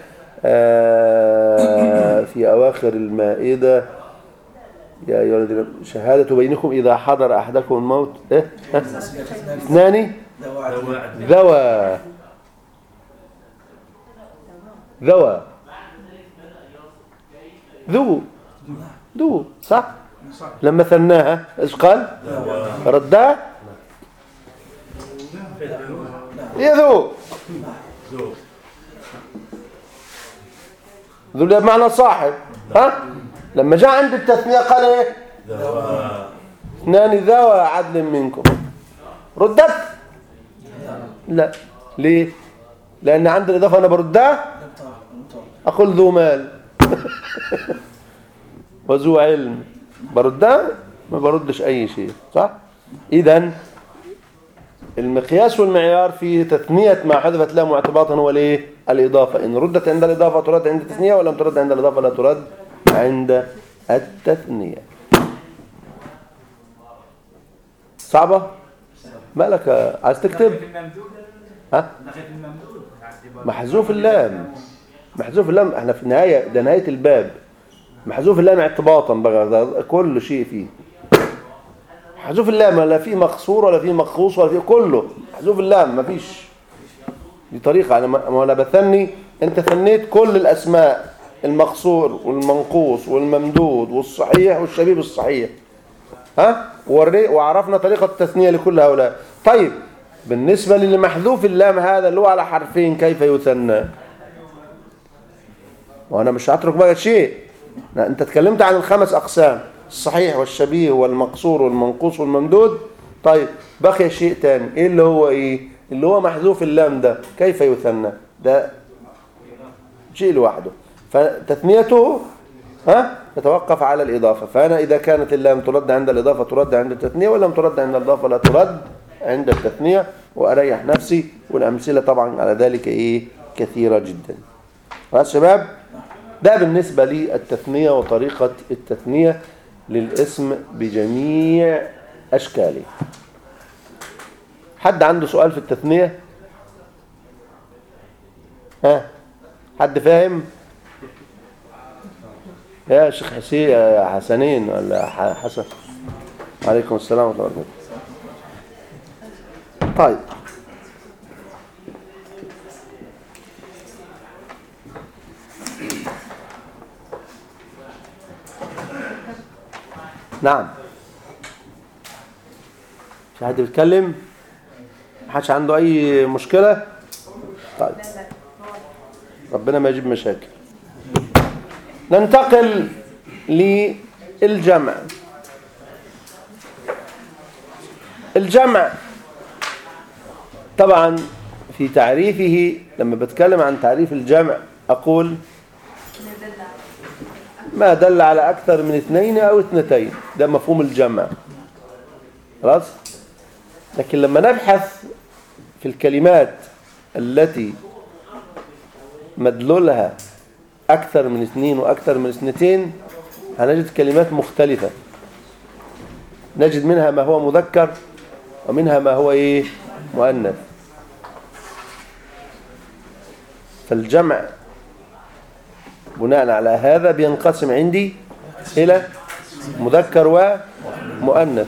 آه في أواخر المائدة يا أيها الذين شهادة بينكم إذا حضر أحدكم الموت إيه ها؟ اثنان ذو عدل واحد ذوى ذوى ذو ذو صح صح لما ثناها ايش قال ردها هي ذو ذو ذو اللي بمعنى صاحب ها لما جاء عند التثنية قال ايه ذوى اثنان ذوى عدل منكم ردت لا ليه لان عند الاضافه انا بردها لم ترى لم ترى أقول ذو مال وذو علم بردها ما بردش اي شيء صح اذا المقياس والمعيار في تثنية ما حذفت لام اعتباطا هو الايه الاضافه ان ردت عند الاضافه ترد عند التثنيه ولم ترد عند الاضافه لا ترد عند التثنيه صعبه مالك عايز تكتب ها محذوف اللام محذوف اللام احنا في النهايه ده نهايه الباب محذوف اللام اعتباطا بقى ده كل شيء فيه محذوف اللام لا فيه مقصور ولا فيه مخصوص ولا فيه كله محذوف اللام مفيش دي طريقه انا ما انا بثني انت ثنيت كل الاسماء المقصور والمنقوص والممدود والصحيح والشبيب الصحيح ها وري وعرفنا طريقه التثنيه لكل هؤلاء طيب بالنسبه للمحذوف اللام هذا اللي هو على حرفين كيف يثنى وانا مش هترك بقى شيء لا انت اتكلمت عن الخمس اقسام الصحيح والشبيه والمقصور والمنقوص والممدود طيب بقي شيء تاني ايه اللي هو ايه اللي هو محذوف اللام ده كيف يثنى ده شيء لوحده فتثنيته ها تتوقف على الإضافة فأنا إذا كانت اللام ترد عند الإضافة ترد عند التثنية ولم ترد عند الإضافة لا ترد عند التثنية وأريح نفسي والأمثلة طبعا على ذلك إيه كثيرة جدا خلاص شباب ده بالنسبة للتثنية وطريقة التثنية للاسم بجميع أشكاله حد عنده سؤال في التثنية ها حد فاهم يا شيخ حسين يا حسنين ولا ح- حسن عليكم السلام ورحمة الله وبركاته طيب نعم في حد بيتكلم محدش عنده اي مشكلة طيب ربنا ما يجيب مشاكل ننتقل للجمع الجمع طبعا في تعريفه لما بتكلم عن تعريف الجمع أقول ما دل على أكثر من اثنين أو اثنتين ده مفهوم الجمع خلاص لكن لما نبحث في الكلمات التي مدلولها أكثر من اثنين وأكثر من اثنتين هنجد كلمات مختلفة نجد منها ما هو مذكر ومنها ما هو إيه مؤنث فالجمع بناء على هذا بينقسم عندي إلى مذكر ومؤنث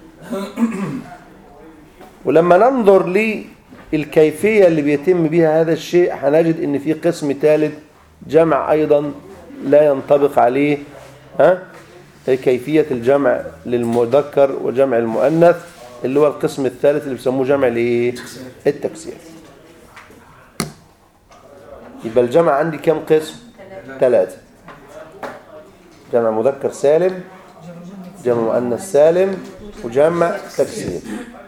ولما ننظر للكيفية اللي بيتم بها هذا الشيء هنجد ان في قسم ثالث جمع ايضا لا ينطبق عليه ها هي كيفية الجمع للمذكر وجمع المؤنث اللي هو القسم الثالث اللي بيسموه جمع الايه التكسير يبقى الجمع عندي كم قسم ثلاثة جمع مذكر سالم جمع مؤنث سالم وجمع تكسير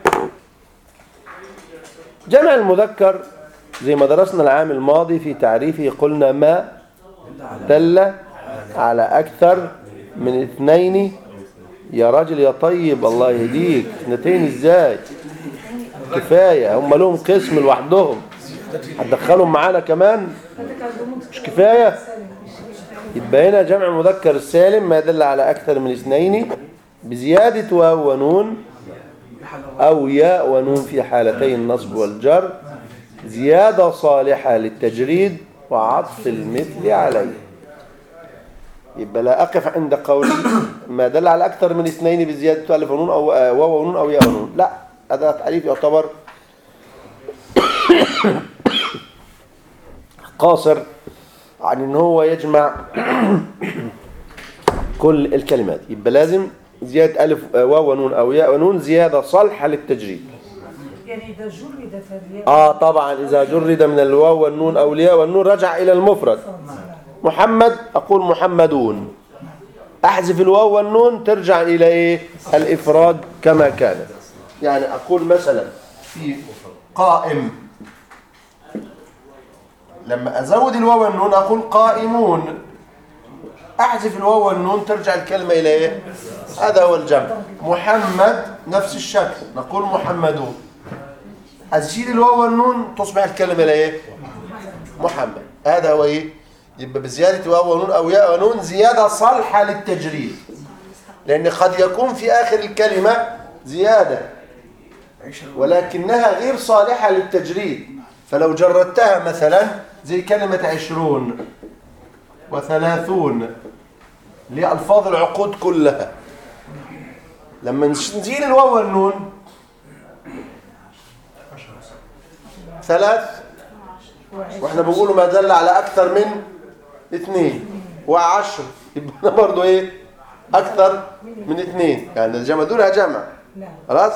جمع المذكر زي ما درسنا العام الماضي في تعريفه قلنا ما دل على أكثر من اثنين يا راجل يا طيب الله يهديك اثنتين ازاي كفاية هم لهم قسم لوحدهم هتدخلهم معانا كمان مش كفاية يبقى هنا جمع مذكر السالم ما يدل على أكثر من اثنين بزيادة واو ونون أو ياء ونون في حالتي النصب والجر زيادة صالحة للتجريد وعطف المثل عليه يبقى لا أقف عند قولي ما دل على أكثر من اثنين بزيادة ألف ونون أو واو ونون أو ياء ونون لا هذا تعريف يعتبر قاصر عن ان هو يجمع كل الكلمات يبقى لازم زيادة ألف واو ونون أو ياء ونون زيادة صالحة للتجريد يعني إذا جرد فالياء آه طبعا إذا جرد من الواو والنون أو الياء والنون رجع إلى المفرد محمد أقول محمدون أحذف الواو والنون ترجع إلى إيه الإفراد كما كان يعني أقول مثلا في قائم لما أزود الواو والنون أقول قائمون احذف الواو والنون ترجع الكلمة الى ايه هذا هو الجمع محمد نفس الشكل نقول محمدون اشيل الواو والنون تصبح الكلمة الى ايه محمد هذا هو ايه يبقى بزيادة واو ونون او ياء ونون زيادة صالحة للتجريد لان قد يكون في اخر الكلمة زيادة عشرون ولكنها غير صالحة للتجريد فلو جردتها مثلا زي كلمة عشرون وثلاثون لألفاظ العقود كلها لما نزيل الواو والنون ثلاث واحنا بنقوله ما دل على أكثر من اثنين وعشر يبقى برضه ايه أكثر من اثنين يعني الجمع دولها جمع نعم خلاص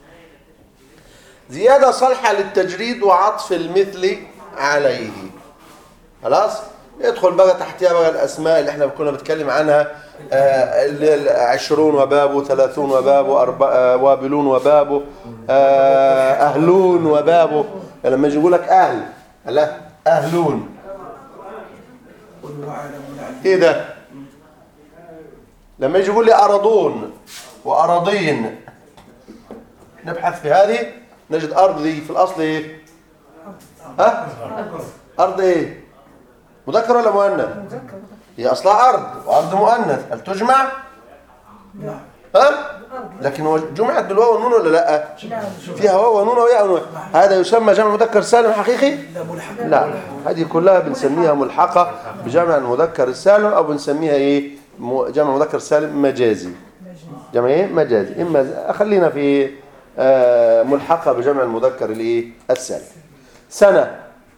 زيادة صالحة للتجريد وعطف المثل عليه خلاص يدخل بقى تحتها بقى الأسماء اللي احنا كنا بنتكلم عنها آه، اللي ال- عشرون وبابه ثلاثون وبابه أربع آه، وابلون وبابه آه، أهلون وبابه لما يجي يقول لك أهل لا أهلون قل وعلم العلم ايه ده لما يجي يقول لي أرضون وأراضين نبحث في هذه نجد أرض دي في الأصل ايه ها أرض ايه مذكر ولا مؤنث مذكر هي أصلها أرض وأرض مؤنث هل تجمع نعم ها أرض لكن هو جمعت بالواو والنون ولا لا نعم فيها واو ونون وياء ونون هذا يسمى جمع مذكر سالم حقيقي لا ملحق لا هذه كلها بنسميها ملحقة بجمع المذكر السالم أو بنسميها إيه م- جمع مذكر سالم مجازي جمع إيه مجازي إما ز- خلينا في آه، ملحقة بجمع المذكر الإيه السالم سنة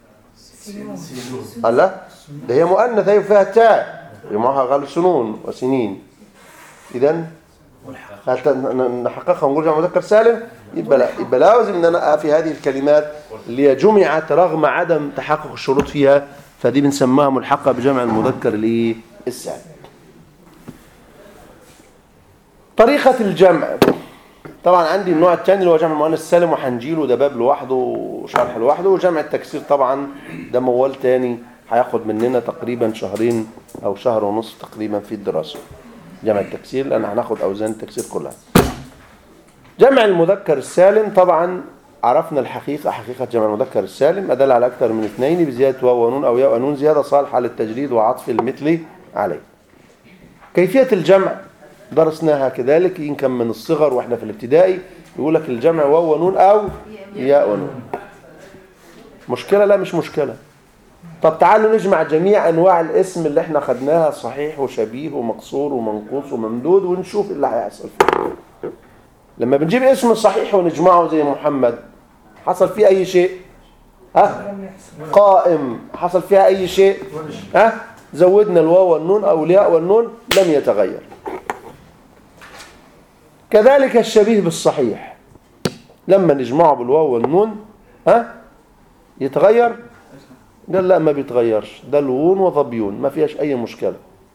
الله ده هي مؤنثة هي فيها تاء معها غالب سنون وسنين إذا حتى ن- ن- نحققها ونقول جمع مذكر سالم يبقى لا يبقى لازم ان انا اقف في هذه الكلمات اللي هي جمعت رغم عدم تحقق الشروط فيها فدي بنسميها ملحقه بجمع المذكر الايه السالم طريقه الجمع طبعا عندي النوع الثاني اللي هو جمع المؤنث السالم وهنجيله ده باب لوحده وشرح لوحده وجمع التكسير طبعا ده موال تاني هياخد مننا تقريبا شهرين او شهر ونصف تقريبا في الدراسه جمع التكسير لان هناخد اوزان التكسير كلها جمع المذكر السالم طبعا عرفنا الحقيقة حقيقة جمع المذكر السالم أدل على أكثر من اثنين بزيادة واو ونون أو ياء ونون زيادة صالحة للتجريد وعطف المثل عليه كيفية الجمع درسناها كذلك إن كان من الصغر وإحنا في الابتدائي يقول لك الجمع واو ونون أو ياء ونون مشكلة لا مش مشكلة طب تعالوا نجمع جميع أنواع الاسم اللي احنا خدناها صحيح وشبيه ومقصور ومنقوص وممدود ونشوف اللي هيحصل فيه لما بنجيب اسم صحيح ونجمعه زي محمد حصل فيه أي شيء ها لم يحصل قائم حصل فيها أي شيء ها زودنا الواو والنون أو الياء والنون لم يتغير كذلك الشبيه بالصحيح لما نجمعه بالواو والنون ها يتغير قال لا ما بيتغيرش ده لون وظبيون ما فيهاش أي مشكلة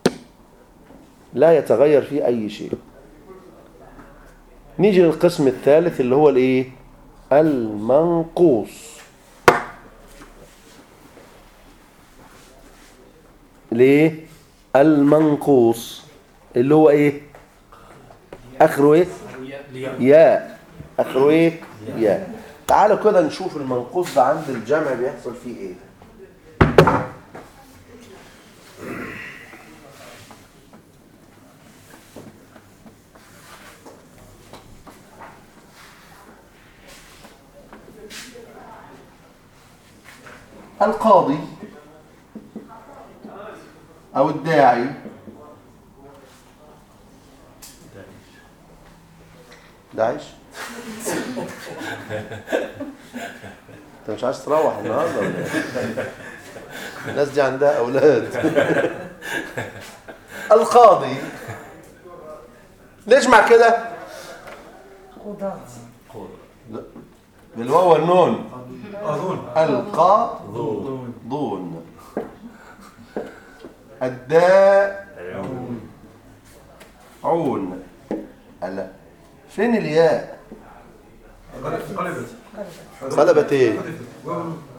لا يتغير فيه أي شيء نيجي للقسم الثالث اللي هو الايه المنقوص ليه المنقوص اللي هو ايه اخره ايه ياء اخره ايه ياء تعالوا كده نشوف المنقوص ده عند الجمع بيحصل فيه ايه القاضي او الداعي داعش انت مش عايز تروح النهارده ولا إيه؟ الناس دي عندها اولاد القاضي نجمع كده قضاة بالواو والنون أظن القاضون ضون الداء عون هلا فين الياء قلبت قلبت ايه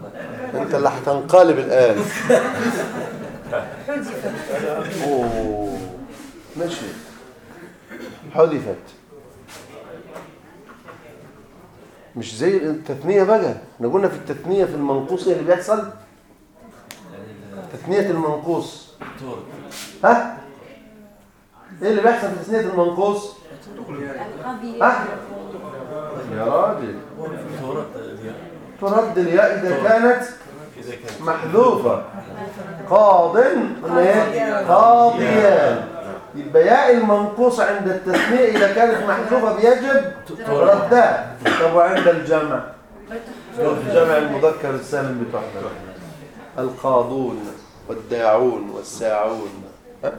انت اللي هتنقلب الان حذفت اوه ماشي حذفت مش زي التثنية بقى احنا قلنا في التثنية في المنقوص ايه اللي بيحصل تثنية المنقوص ها ايه اللي بيحصل في تثنية المنقوص ها يا راجل تورط الياء ترد الياء إذا كانت إذا كان محذوفة قاض قلنا ايه قاضيان يبقى ياء المنقوص عند التثنية إذا كانت محذوفة بيجب ردها طب وعند الجمع جمع المذكر السالم بتحذف القاضون والداعون والساعون ها؟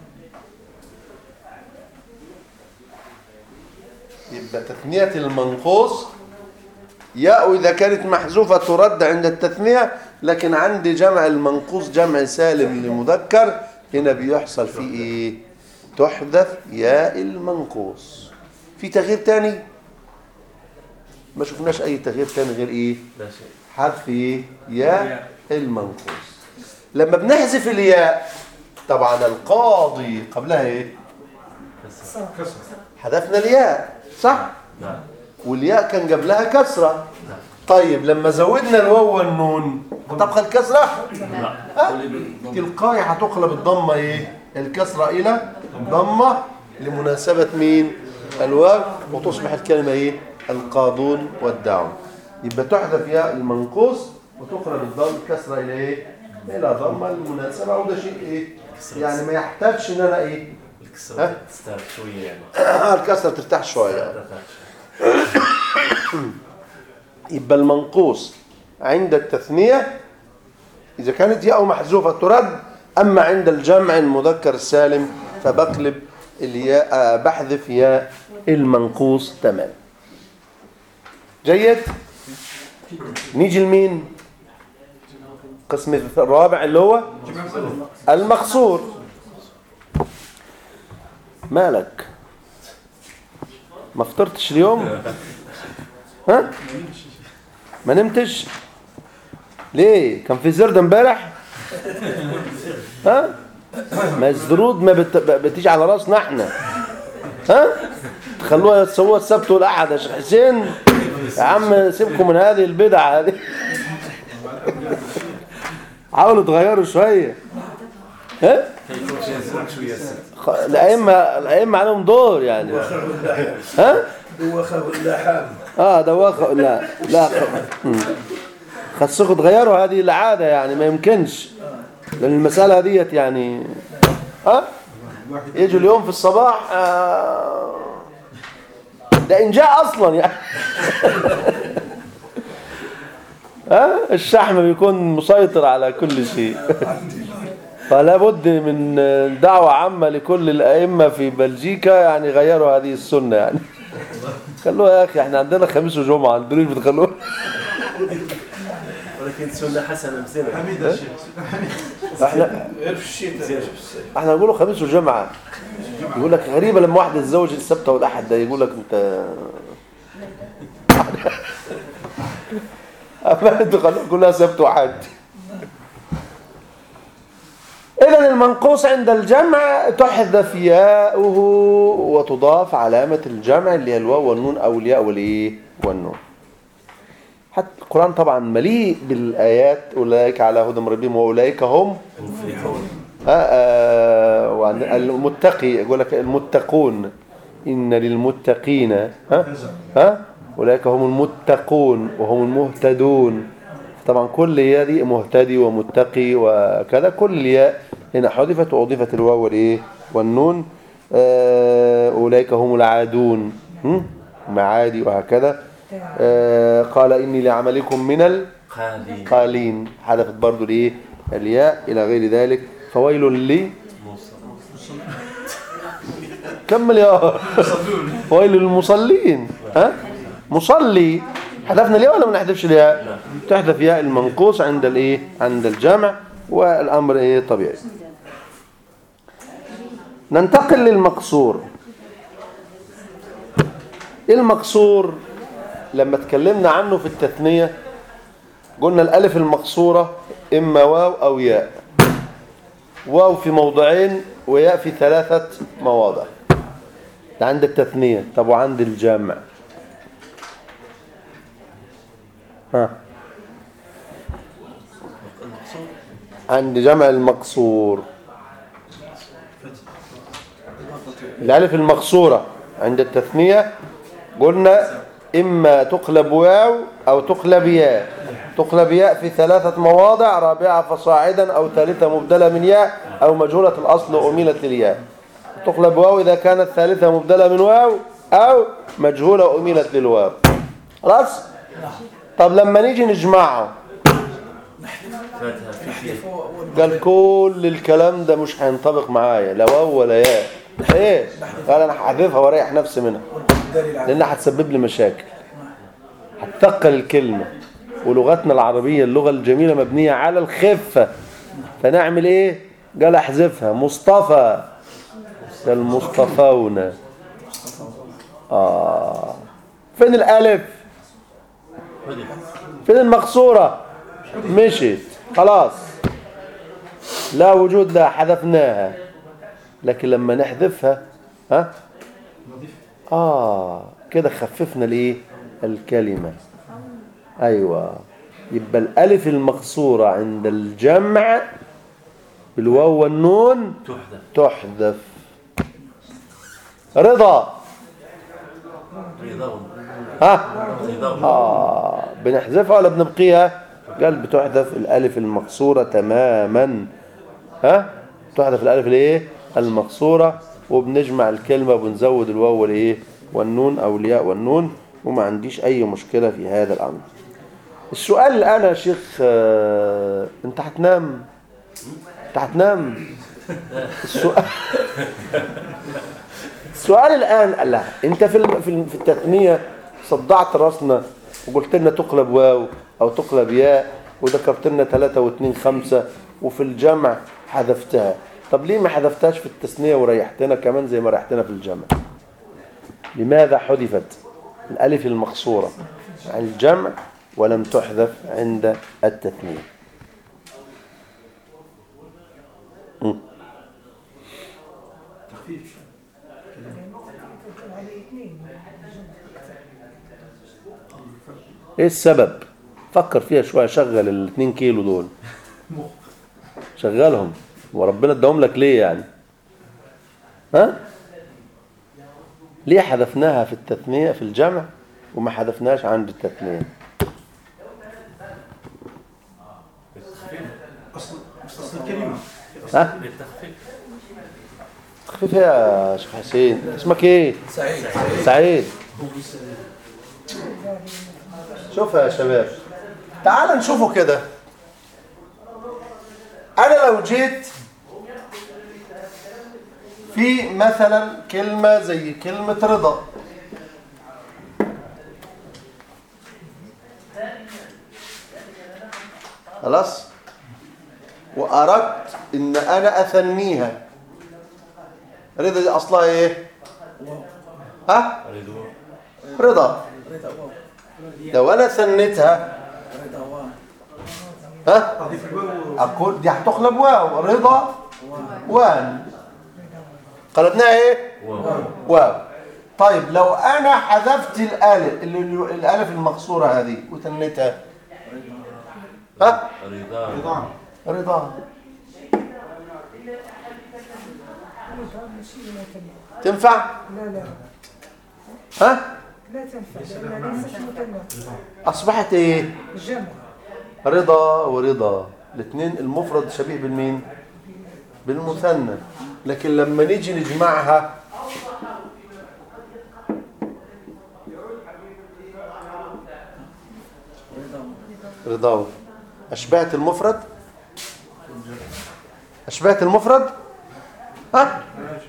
يبقى تثنية المنقوص ياء إذا كانت محذوفة ترد عند التثنية لكن عند جمع المنقوص جمع سالم لمذكر هنا بيحصل فيه إيه تحذف ياء المنقوص في تغيير تاني ما شفناش أي تغيير تاني غير إيه لا شيء حذف إيه ياء المنقوص لما بنحذف الياء طبعا القاضي قبلها إيه كسر حذفنا الياء صح نعم والياء كان قبلها كسرة طيب لما زودنا الواو والنون هتبقى الكسرة لا ها؟ تلقائي هتقلب الضمة ايه الكسرة الى ضمة لمناسبة مين الواو وتصبح الكلمة ايه القاضون والداعون يبقى تحذف ياء المنقوص وتقلب الضم كسرة الى ايه الى ضمة للمناسبة وده شيء ايه يعني ما يحتاجش ان انا ايه الكسرة ها؟ تستهلك شوية يعني الكسرة ترتاح شوية لا تفهم. يبقى المنقوص عند التثنية إذا كانت ياء محذوفة ترد أما عند الجمع المذكر السالم فبقلب الياء آه، بحذف ياء المنقوص تمام جيد نيجي لمين قسم الرابع اللي هو المقصور مالك ما فطرتش اليوم ها ما نمتش ليه كان في زرد امبارح ها ما الزرود ما بت... بتيجي على راسنا احنا ها تخلوها تسووها السبت والاحد يا شيخ حسين يا عم سيبكم من هذه البدع هذه حاولوا تغيروا شويه ها يكون شيء زرق شوية السد خ- الائمه الائمه عليهم دور يعني ها دوخه اللحام اه دوخه لا لا خ- مم. خصكم تغيروا هذه العاده يعني ما يمكنش لان المساله ديت يعني ها يجوا اليوم في الصباح آه ده انجاء اصلا يعني ها الشحم بيكون مسيطر على كل شيء فلا بد من دعوة عامة لكل الأئمة في بلجيكا يعني غيروا هذه السنة يعني خلوها يا أخي احنا عندنا خميس وجمعة عندنا بتخلوها ولكن سنة حسنة مزينة حميد الشيخ احنا غير في الشتاء زينة احنا نقوله خميس وجمعة يقول لك غريبة لما واحد يتزوج السبت والأحد ده يقول لك انت أما انتوا خلوها كلها سبت وأحد إذا المنقوص عند الجمع تحذف ياؤه وتضاف علامة الجمع اللي هي الواو والنون أو الياء والإيه والنون حتى القرآن طبعا مليء بالآيات أولئك على هدى من ربهم وأولئك هم المفلحون آه، آه، وعن المتقي يقول لك المتقون إن للمتقين ها ها أولئك هم المتقون وهم المهتدون طبعا كل ياء دي مهتدي ومتقي وكذا كل ياء هنا حذفت وأضيفت الواو والإيه والنون آه، أولئك هم العادون هم؟ معادي وهكذا آه، قال إني لعملكم من ال قالين قالين حذفت برضو الايه الياء الى غير ذلك فويل لي موسى كمل يا ويل للمصلين ها مصلي حذفنا الياء ولا ما نحذفش الياء تحذف ياء المنقوص عند الايه عند الجمع والامر ايه طبيعي ننتقل للمقصور المقصور لما اتكلمنا عنه في التثنيه قلنا الألف المقصورة إما واو أو ياء واو في موضعين وياء في ثلاثة مواضع ده عند التثنية طب وعند الجمع ها المقصود عند جمع المقصور الألف المقصورة عند التثنية قلنا إما تقلب واو أو تقلب ياء تقلب ياء في ثلاثة مواضع رابعة فصاعدا أو ثالثة مبدلة من ياء أو مجهولة الأصل أميلت للياء تقلب واو إذا كانت ثالثة مبدلة من واو أو مجهولة أميلت للواو خلاص طب لما نيجي نجمعهم فاتها في شيء قال كل الكلام ده مش هينطبق معايا لا واو ولا ياء ايه قال انا هحذفها واريح نفسي منها لانها هتسبب لي مشاكل هتثقل الكلمه ولغتنا العربيه اللغه الجميله مبنيه على الخفه فنعمل ايه قال احذفها مصطفى ده المصطفون اه فين الالف هدي فين المقصورة مشيت خلاص لا وجود لها حذفناها لكن لما نحذفها ها آه كده خففنا ليه الكلمة أيوة يبقى الألف المقصورة عند الجمع بالواو والنون تحدث تحذف رضا رضا ها رضا آه بنحذفها ولا بنبقيها قال بتحذف الألف المقصورة تماما ها تحذف الألف الايه المقصورة وبنجمع الكلمة وبنزود الواو والايه والنون أو الياء والنون وما عنديش أي مشكلة في هذا الأمر السؤال الآن يا شيخ آه، أنت هتنام أنت هتنام السؤال السؤال الآن لا أنت في الم- في الم- في التثنية صدعت راسنا وقلت لنا تقلب واو أو تقلب ياء وذكرت لنا ثلاثة واثنين خمسة وفي الجمع حذفتها طب ليه ما حذفتهاش في التثنية وريحتنا كمان زي ما ريحتنا في الجمع لماذا حذفت الألف المقصورة عن الجمع ولم تحذف عند التثنية مم. عليه اثنين ايه السبب فكر فيها شويه شغل الاتنين كيلو دول شغلهم وربنا اداهم لك ليه يعني ها ليه حذفناها في التثنية في الجمع وما حذفناش عند التثنية اصل اصل الكلمه ها للتخفيف خفيف يا شيخ حسين اسمك ايه سعيد سعيد شوفها يا شباب تعال نشوفه كده انا لو جيت في مثلا كلمة زي كلمة رضا خلاص وأردت إن أنا أثنيها رضا دي أصلها إيه؟ ها؟ رضا رضا رضا واو لو أنا ثنيتها رضا واو ها؟ اضيف الواو أقول دي هتقلب واو رضا وان قلبناها إيه؟ واو واو طيب لو أنا حذفت الألف ال- الألف المقصورة هذه وثنيتها ها؟ رضا رضا رضا تنفع؟ لا لا ها؟ لا تنفع لأنها ليست مثنى أصبحت إيه؟ الجمع رضا ورضا الاثنين المفرد شبيه بالمين بالمثنى لكن لما نيجي نجمعها رضا أشبهت المفرد أشبهت المفرد ها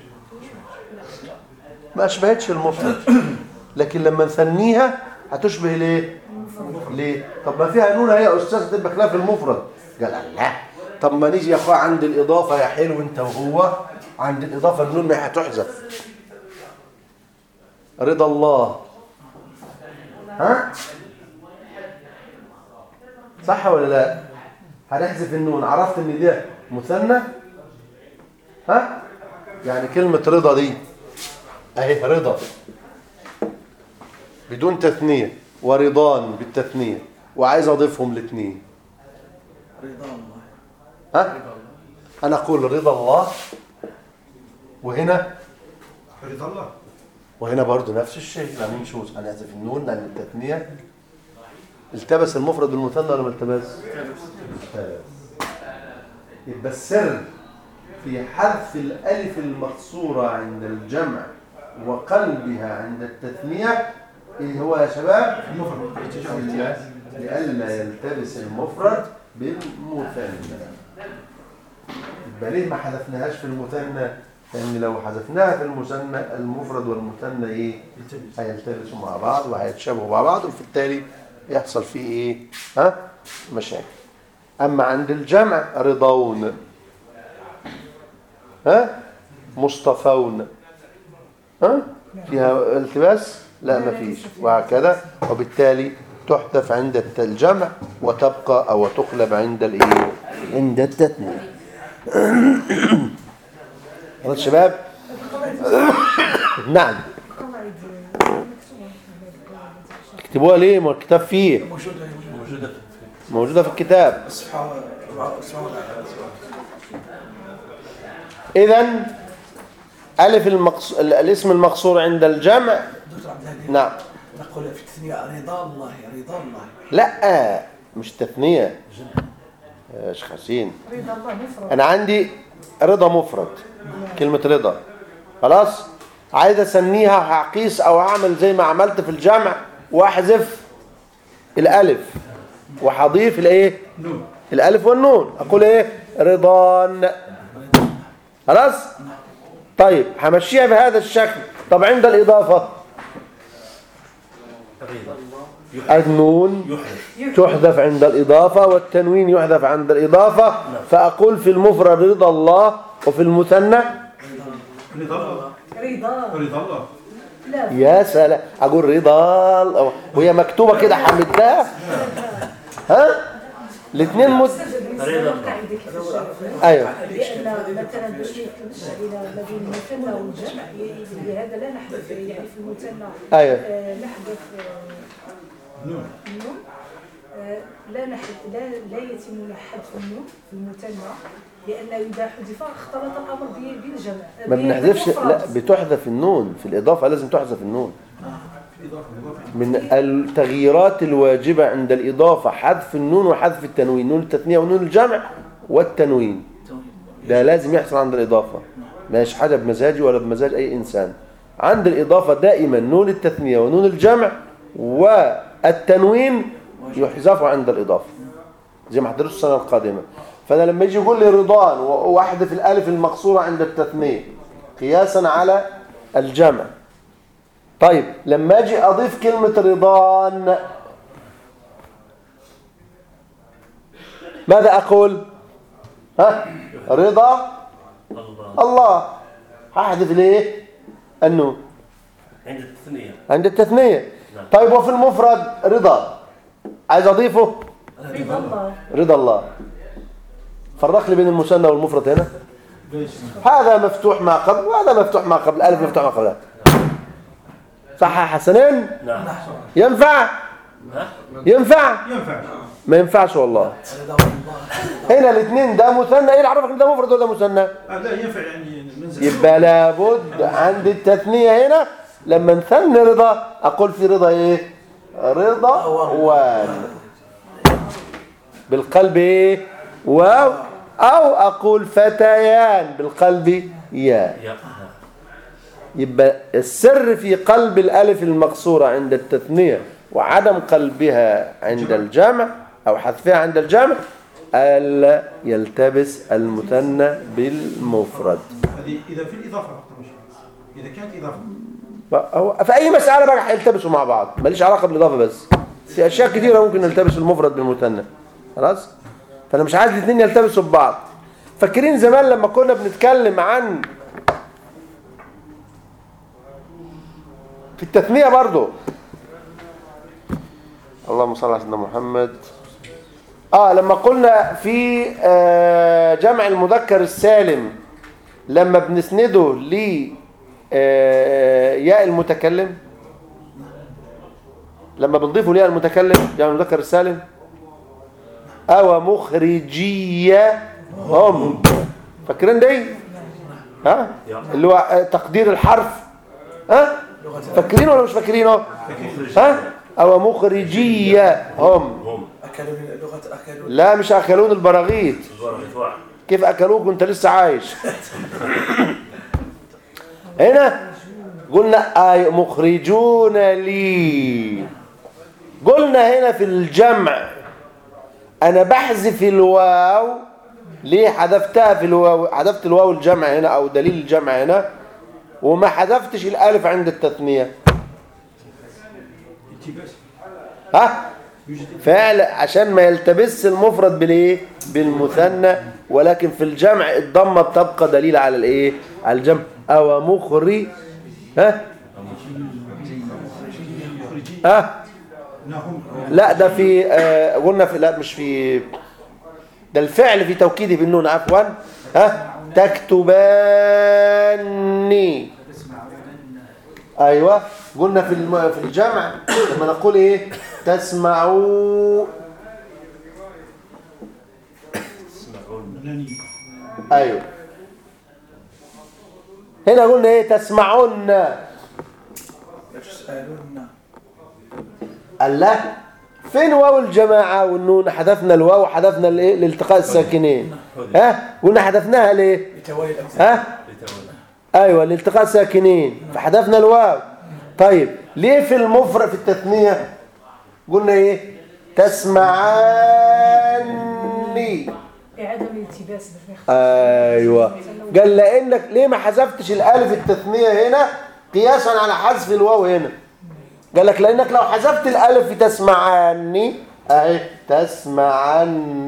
ما أشبهتش المفرد لكن لما نثنيها هتشبه ليه ليه طب ما فيها نون هي يا استاذ تبقى خلاف المفرد قال لا طب ما نيجي يا اخويا عند الاضافه يا حلو انت وهو عند الاضافه النون ما هتحذف رضا الله ها صح ولا لا هنحذف النون عرفت ان ده مثنى ها يعني كلمة رضا دي اهي رضا بدون تثنية ورضان بالتثنية وعايز اضيفهم الاثنين رضا الله ها انا اقول رضا الله وهنا رضا الله وهنا برضو نفس الشيء لما نشوز هنحذف النون لان التثنية التبس المفرد والمثنى ولا ما التبس؟ التبس يبقى السر في حذف الألف المقصورة عند الجمع وقلبها عند التثنية إيه هو يا شباب؟ المفرد اتجاه لئلا يلتبس المفرد بالمثنى يبقى ليه ما حذفناهاش في المثنى؟ لأن لو حذفناها في المثنى المفرد والمثنى إيه؟ التبس هيلتبسوا مع بعض وهيتشابهوا مع بعض وبالتالي يحصل فيه ايه ها مشاكل اما عند الجمع رضون ها مصطفون ها فيها التباس لا ما فيش وهكذا وبالتالي تحذف عند الت- الجمع وتبقى او تقلب عند الايه عند التثنيه خلاص شباب نعم قواعد مكتوبة اكتبوها ليه ما الكتاب فيه موجودة هي موجودة. موجودة في موجودة في الكتاب الصفحة 47 إذا ألف المقص... ال- الاسم المقصور عند الجمع دكتور عبد الهادي نعم نقول في التثنية رضا الله رضا الله لا مش تثنية يا شيخ حسين رضا الله مفرد أنا عندي رضا مفرد كلمة رضا خلاص عايز أسميها هقيس أو أعمل زي ما عملت في الجمع وأحذف الألف وهضيف الإيه نون الألف والنون أقول إيه رضان خلاص طيب همشيها بهذا الشكل طب عند الإضافة الرضا النون يحدث تحذف عند الإضافة والتنوين يحذف عند الإضافة فأقول في المفرد رضا الله وفي المثنى رضا الله رضا رضا الله لا يا سلام أقول رضا الله. وهي مكتوبة كده حمدتها ها الاثنين مد... رضا قاعدة كيف الشرع. أيوه لأن مثلا باش ما يكونش علينا ما بين المثنى والجمع ي- لهذا لا نحذف يعني في المثنى أيوه آه، نحذف آه، نون النون آه، لا نحذف لا لا يتم حذف النون في المثنى لأن إذا حذف اختلط الأمر ب- بالجمع ما ب- بنحذفش بالمفرد. لا بتحذف النون في الإضافة لازم تحذف النون إضافة إضافة من التغييرات الواجبة عند الإضافة حذف النون وحذف التنوين نون التثنية ونون الجمع والتنوين ده لازم يحصل عند الإضافة مش حاجة بمزاجي ولا بمزاج أي إنسان عند الإضافة دائما نون التثنية ونون الجمع والتنوين يحذفوا عند الإضافة زي ما هتدرسوا السنة القادمة فأنا لما يجي يقول لي رضان وأحذف الألف المقصورة عند التثنية قياسا على الجمع طيب لما أجي أضيف كلمة رضان ماذا أقول ها رضا الله الله هحذف ليه النون عند التثنية عند التثنية نعم. طيب وفي المفرد رضا عايز أضيفه رضا الله رضا الله فرق لي بين المثنى والمفرد هنا ليش هذا مفتوح ما قبل وهذا مفتوح ما قبل الألف مفتوح ما قبل صح يا حسنين نعم ينفع ها ينفع ينفع ما ينفعش والله رضا الله هنا الاثنين ده مثنى ايه اللي عرفك ان ده مفرد ولا مثنى آه لا ينفع يعني منزل يبقى لابد عند التثنية هنا لما نثني رضا أقول في رضا إيه رضا وان بالقلب إيه واو أو أقول فتيان بالقلب يا يا يبقى السر في قلب الألف المقصورة عند التثنية وعدم قلبها عند الجمع أو حذفها عند الجمع ألا يلتبس المثنى بالمفرد هذه إذا في الإضافة فقط مش إذا كانت إضافة هو في اي مساله بقى هيلتبسوا مع بعض ماليش علاقه بالاضافه بس في اشياء كثيره ممكن نلتبس المفرد بالمثنى خلاص فانا مش عايز الاثنين يلتبسوا ببعض فاكرين زمان لما كنا بنتكلم عن في التثنيه برضو اللهم صل على سيدنا محمد اه لما قلنا في آه، جمع المذكر السالم لما بنسنده ل آه، ياء المتكلم لما بنضيفه لياء المتكلم جمع المذكر السالم أو مخرجية هم فاكرين دي ها اللي هو آه، تقدير الحرف ها فاكرين ولا مش فاكرينه ها أو مخرجية هم هم أكلوا من لغة أكلوا لا مش أكلون البراغيث البركة واحد كيف أكلوك وانت لسه عايش هنا قلنا آي مخرجون لي قلنا هنا في الجمع أنا بحذف الواو ليه حذفتها في الواو حذفت الواو الجمع هنا أو دليل الجمع هنا وما حذفتش الألف عند التثنية التباس ها يوجد فعل عشان ما يلتبس المفرد بالايه بالمثنى ولكن في الجمع الضمه بتبقى دليل على الايه على الجمع او مخري ها ها نهم لا ده في آه قلنا في لا مش في ده الفعل في توكيده بالنون عفوا ها تكتباني ايوه قلنا في الم... في الجمع لما نقول ايه تسمعوا نني ايوه هنا قلنا ايه تسمعون يسألون الله فين واو الجماعة والنون حذفنا الواو حذفنا الايه الالتقاء الساكنين ها قلنا حذفناها ليه بتوالي الأمثلة ها لتولى ايوه الالتقاء ساكنين فحذفنا الواو طيب ليه في المفرد في التثنية قلنا ايه تسمعاني إعادة الالتباس باش ما يخطئش. ايوه قال لانك ليه ما حذفتش الالف التثنيه هنا قياسا على حذف الواو هنا قال لك لانك لو حذفت الالف في تسمعني اهي تسمعن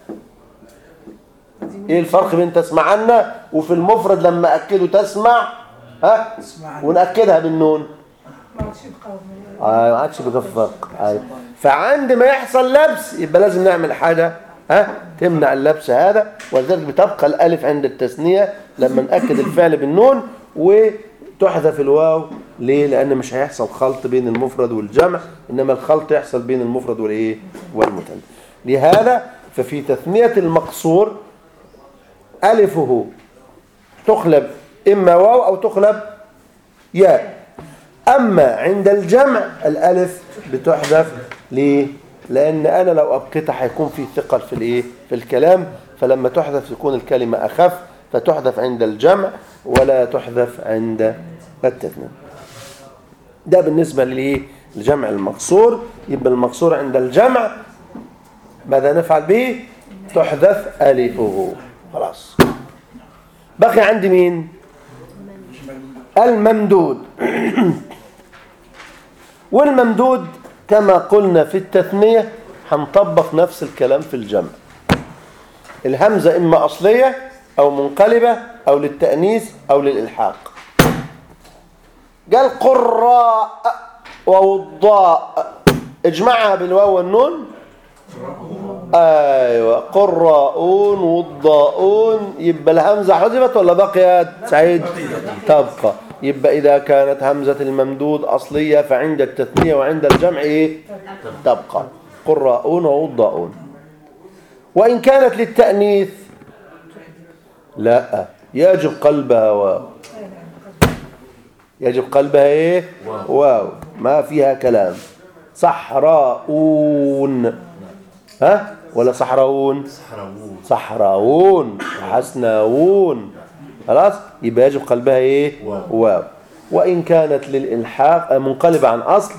ايه الفرق بين تسمعن وفي المفرد لما اكده تسمع ها تسمعن. ونأكدها بالنون ما عادش يبقى آه ما عادش بيتفق أيوة. فعند ما يحصل لبس يبقى لازم نعمل حاجة ها تمنع اللبس هذا ولذلك بتبقى الألف عند التثنية لما نأكد الفعل بالنون وتحذف الواو ليه؟ لأن مش هيحصل خلط بين المفرد والجمع إنما الخلط يحصل بين المفرد والإيه؟ والمثنى لهذا ففي تثنية المقصور ألفه تقلب إما واو أو تقلب ياء أما عند الجمع الألف بتحذف ليه؟ لأن أنا لو أبقيتها هيكون في ثقل في الإيه؟ في الكلام فلما تحذف تكون الكلمة أخف فتحذف عند الجمع ولا تحذف عند التثنية ده بالنسبة للإيه؟ الجمع المقصور يبقى المقصور عند الجمع ماذا نفعل به؟ تحذف ألفه خلاص بقي عندي مين؟ الممدود والممدود كما قلنا في التثنية هنطبق نفس الكلام في الجمع الهمزة إما أصلية أو منقلبة أو للتأنيث أو للإلحاق قال قراء ووضاء اجمعها بالواو والنون ايوه قراءون وضاءون يبقى الهمزه حذفت ولا بقيت سعيد تبقى يبقى اذا كانت همزه الممدود اصليه فعند التثنيه وعند الجمع ايه تبقى قراءون ووضاءون وان كانت للتانيث لا يجب قلبها واو يجب قلبها ايه واو ما فيها كلام صحراؤون ها ولا صحراؤون صحراوون صحراؤون حسناؤون خلاص يبقى يجب قلبها ايه واو. واو وان كانت للالحاق منقلبه عن اصل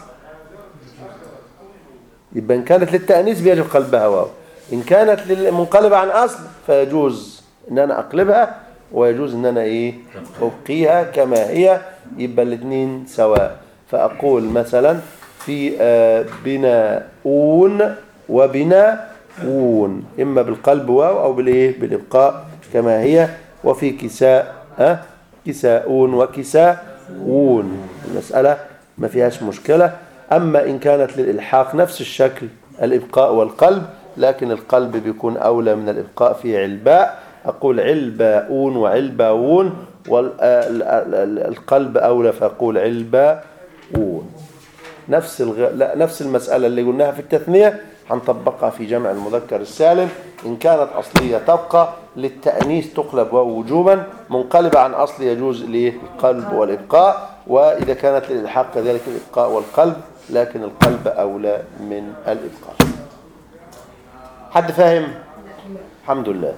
يبقى ان كانت للتانيث بيجب قلبها واو ان كانت لل- منقلبه عن اصل فيجوز ان انا اقلبها ويجوز ان انا ايه ابقيها كما هي يبقى الاثنين سواء فاقول مثلا في آه، بناؤون وبناؤون اما بالقلب واو او بالايه بالابقاء كما هي وفي كساء أه؟ كساؤون وكساؤون المساله ما فيهاش مشكله اما ان كانت للالحاق نفس الشكل الابقاء والقلب لكن القلب بيكون اولى من الابقاء في علباء أقول علباؤون وعلباؤون والقلب أولى فأقول علباؤون نفس الغ... لا نفس المسألة اللي قلناها في التثنية هنطبقها في جمع المذكر السالم إن كانت أصلية تبقى للتأنيث تقلب واو وجوبا منقلبة عن أصل يجوز للقلب والإبقاء وإذا كانت للإلحاق كذلك الإبقاء والقلب لكن القلب أولى من الإبقاء حد فاهم؟ الحمد لله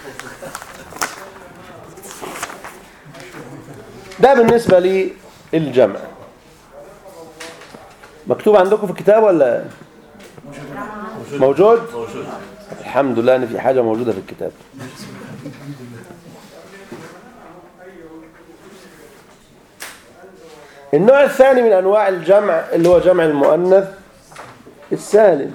ده بالنسبة للجمع مكتوب عندكم في الكتاب ولا موجود موجود الحمد لله ان في حاجة موجودة في الكتاب النوع الثاني من انواع الجمع اللي هو جمع المؤنث السالم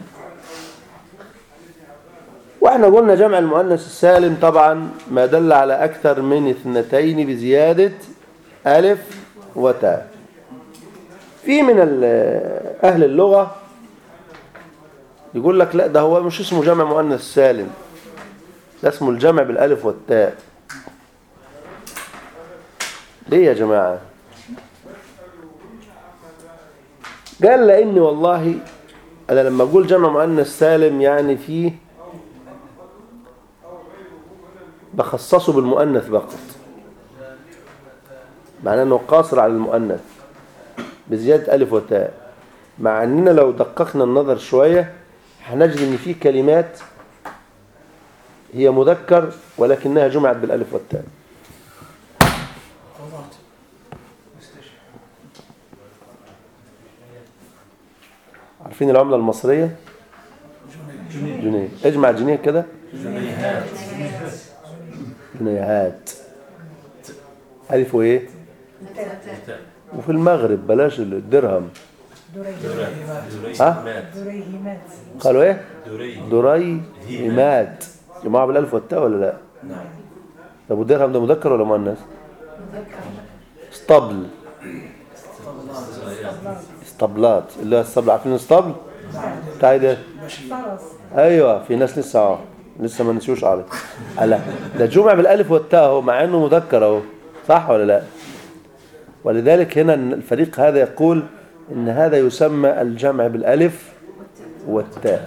واحنا قلنا جمع المؤنث السالم طبعا ما دل على اكثر من اثنتين بزيادة الف وتاء في من ال- اهل اللغة يقول لك لا ده هو مش اسمه جمع مؤنث سالم ده اسمه الجمع بالالف والتاء ليه يا جماعة قال لاني والله انا لما اقول جمع مؤنث سالم يعني فيه بخصصه بالمؤنث فقط معناه انه قاصر على المؤنث بزيادة ألف وتاء مع أننا لو دققنا النظر شوية هنجد أن في كلمات هي مذكر ولكنها جمعت بالألف والتاء قضاة عارفين العملة المصرية جنيه اجمع جنيه كده جنيهات ألف وإيه وفي المغرب بلاش الدرهم ها؟ مات دريهمات قالوا ايه دري دريهمات جماعة بالالف والتاء ولا لا نعم طب والدرهم ده مذكر ولا مؤنث اسطبل اسطبلات اللي هو الاسطبل عارفين الاسطبل بتاع إيه ده فرس ايوه في ناس لسه اه لسه ما نسيوش عليه لا ده جمع بالالف والتاء اهو مع انه مذكر اهو صح ولا لا ولذلك هنا الفريق هذا يقول ان هذا يسمى الجمع بالالف والتاء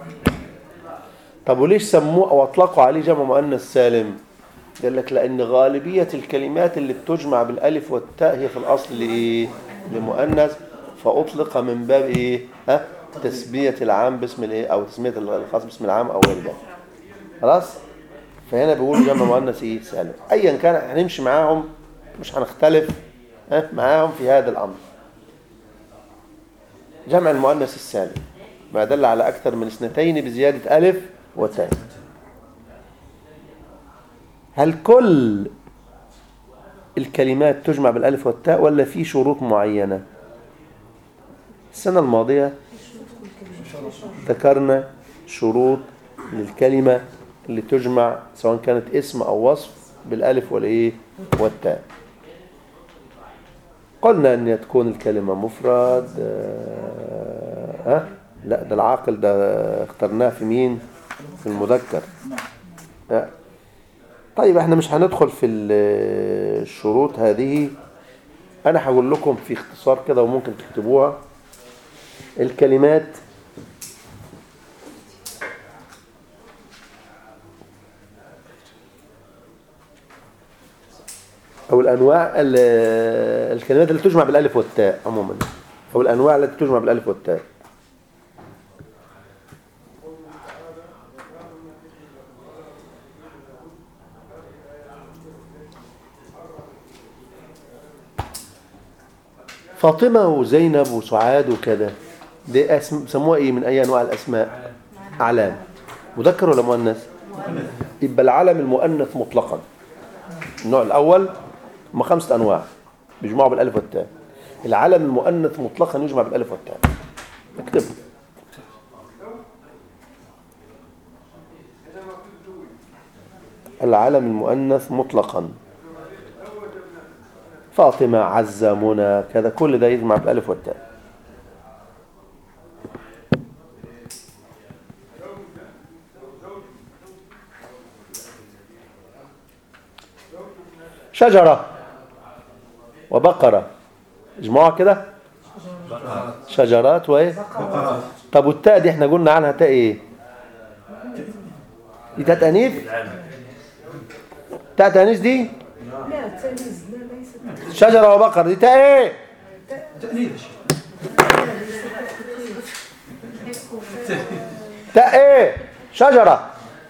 طب وليش سموه او اطلقوا عليه جمع مؤنث سالم قال لك لان غالبيه الكلمات اللي بتجمع بالالف والتاء هي في الاصل ايه لمؤنث فاطلق من باب ايه ها تسميه العام باسم الايه او تسميه الخاص باسم العام او غير ذلك خلاص فهنا بيقول جمع مؤنث ايه سالم ايا كان هنمشي معاهم مش هنختلف ها معاهم في هذا الامر جمع المؤنث السالم ما دل على اكثر من اثنتين بزياده الف وتاء هل كل الكلمات تجمع بالالف والتاء ولا في شروط معينه السنه الماضيه ذكرنا شروط للكلمه اللي تجمع سواء كانت اسم او وصف بالالف والايه والتاء قلنا ان تكون الكلمه مفرد آه، ها لا ده العاقل ده اخترناه في مين في المذكر آه. طيب احنا مش هندخل في ال- الشروط هذه انا هقول لكم في اختصار كده وممكن تكتبوها الكلمات او الانواع ال- الكلمات اللي تجمع بالالف والتاء عموما او الانواع التي تجمع بالالف والتاء فاطمة وزينب وسعاد وكذا دي اسم سموها ايه من اي انواع الاسماء اعلام مذكر ولا مؤنث يبقى العلم المؤنث مطلقا النوع الاول هم خمسه انواع بيجمعوا بالالف والتاء العلم المؤنث مطلقا يجمع بالالف والتاء اكتبه العلم المؤنث مطلقا فاطمة عزة منى كذا كل ده يجمع بالالف والتاء شجرة وبقرة اجمعوها كده شجرات وايه بقرات طب والتاء دي احنا قلنا عنها تاء ايه دي تاء تانيث العام تاء تانيث دي لا تلميذ لا ليست شجرة وبقرة دي تاء ايه تأنيث يا شيخ تاء ايه شجرة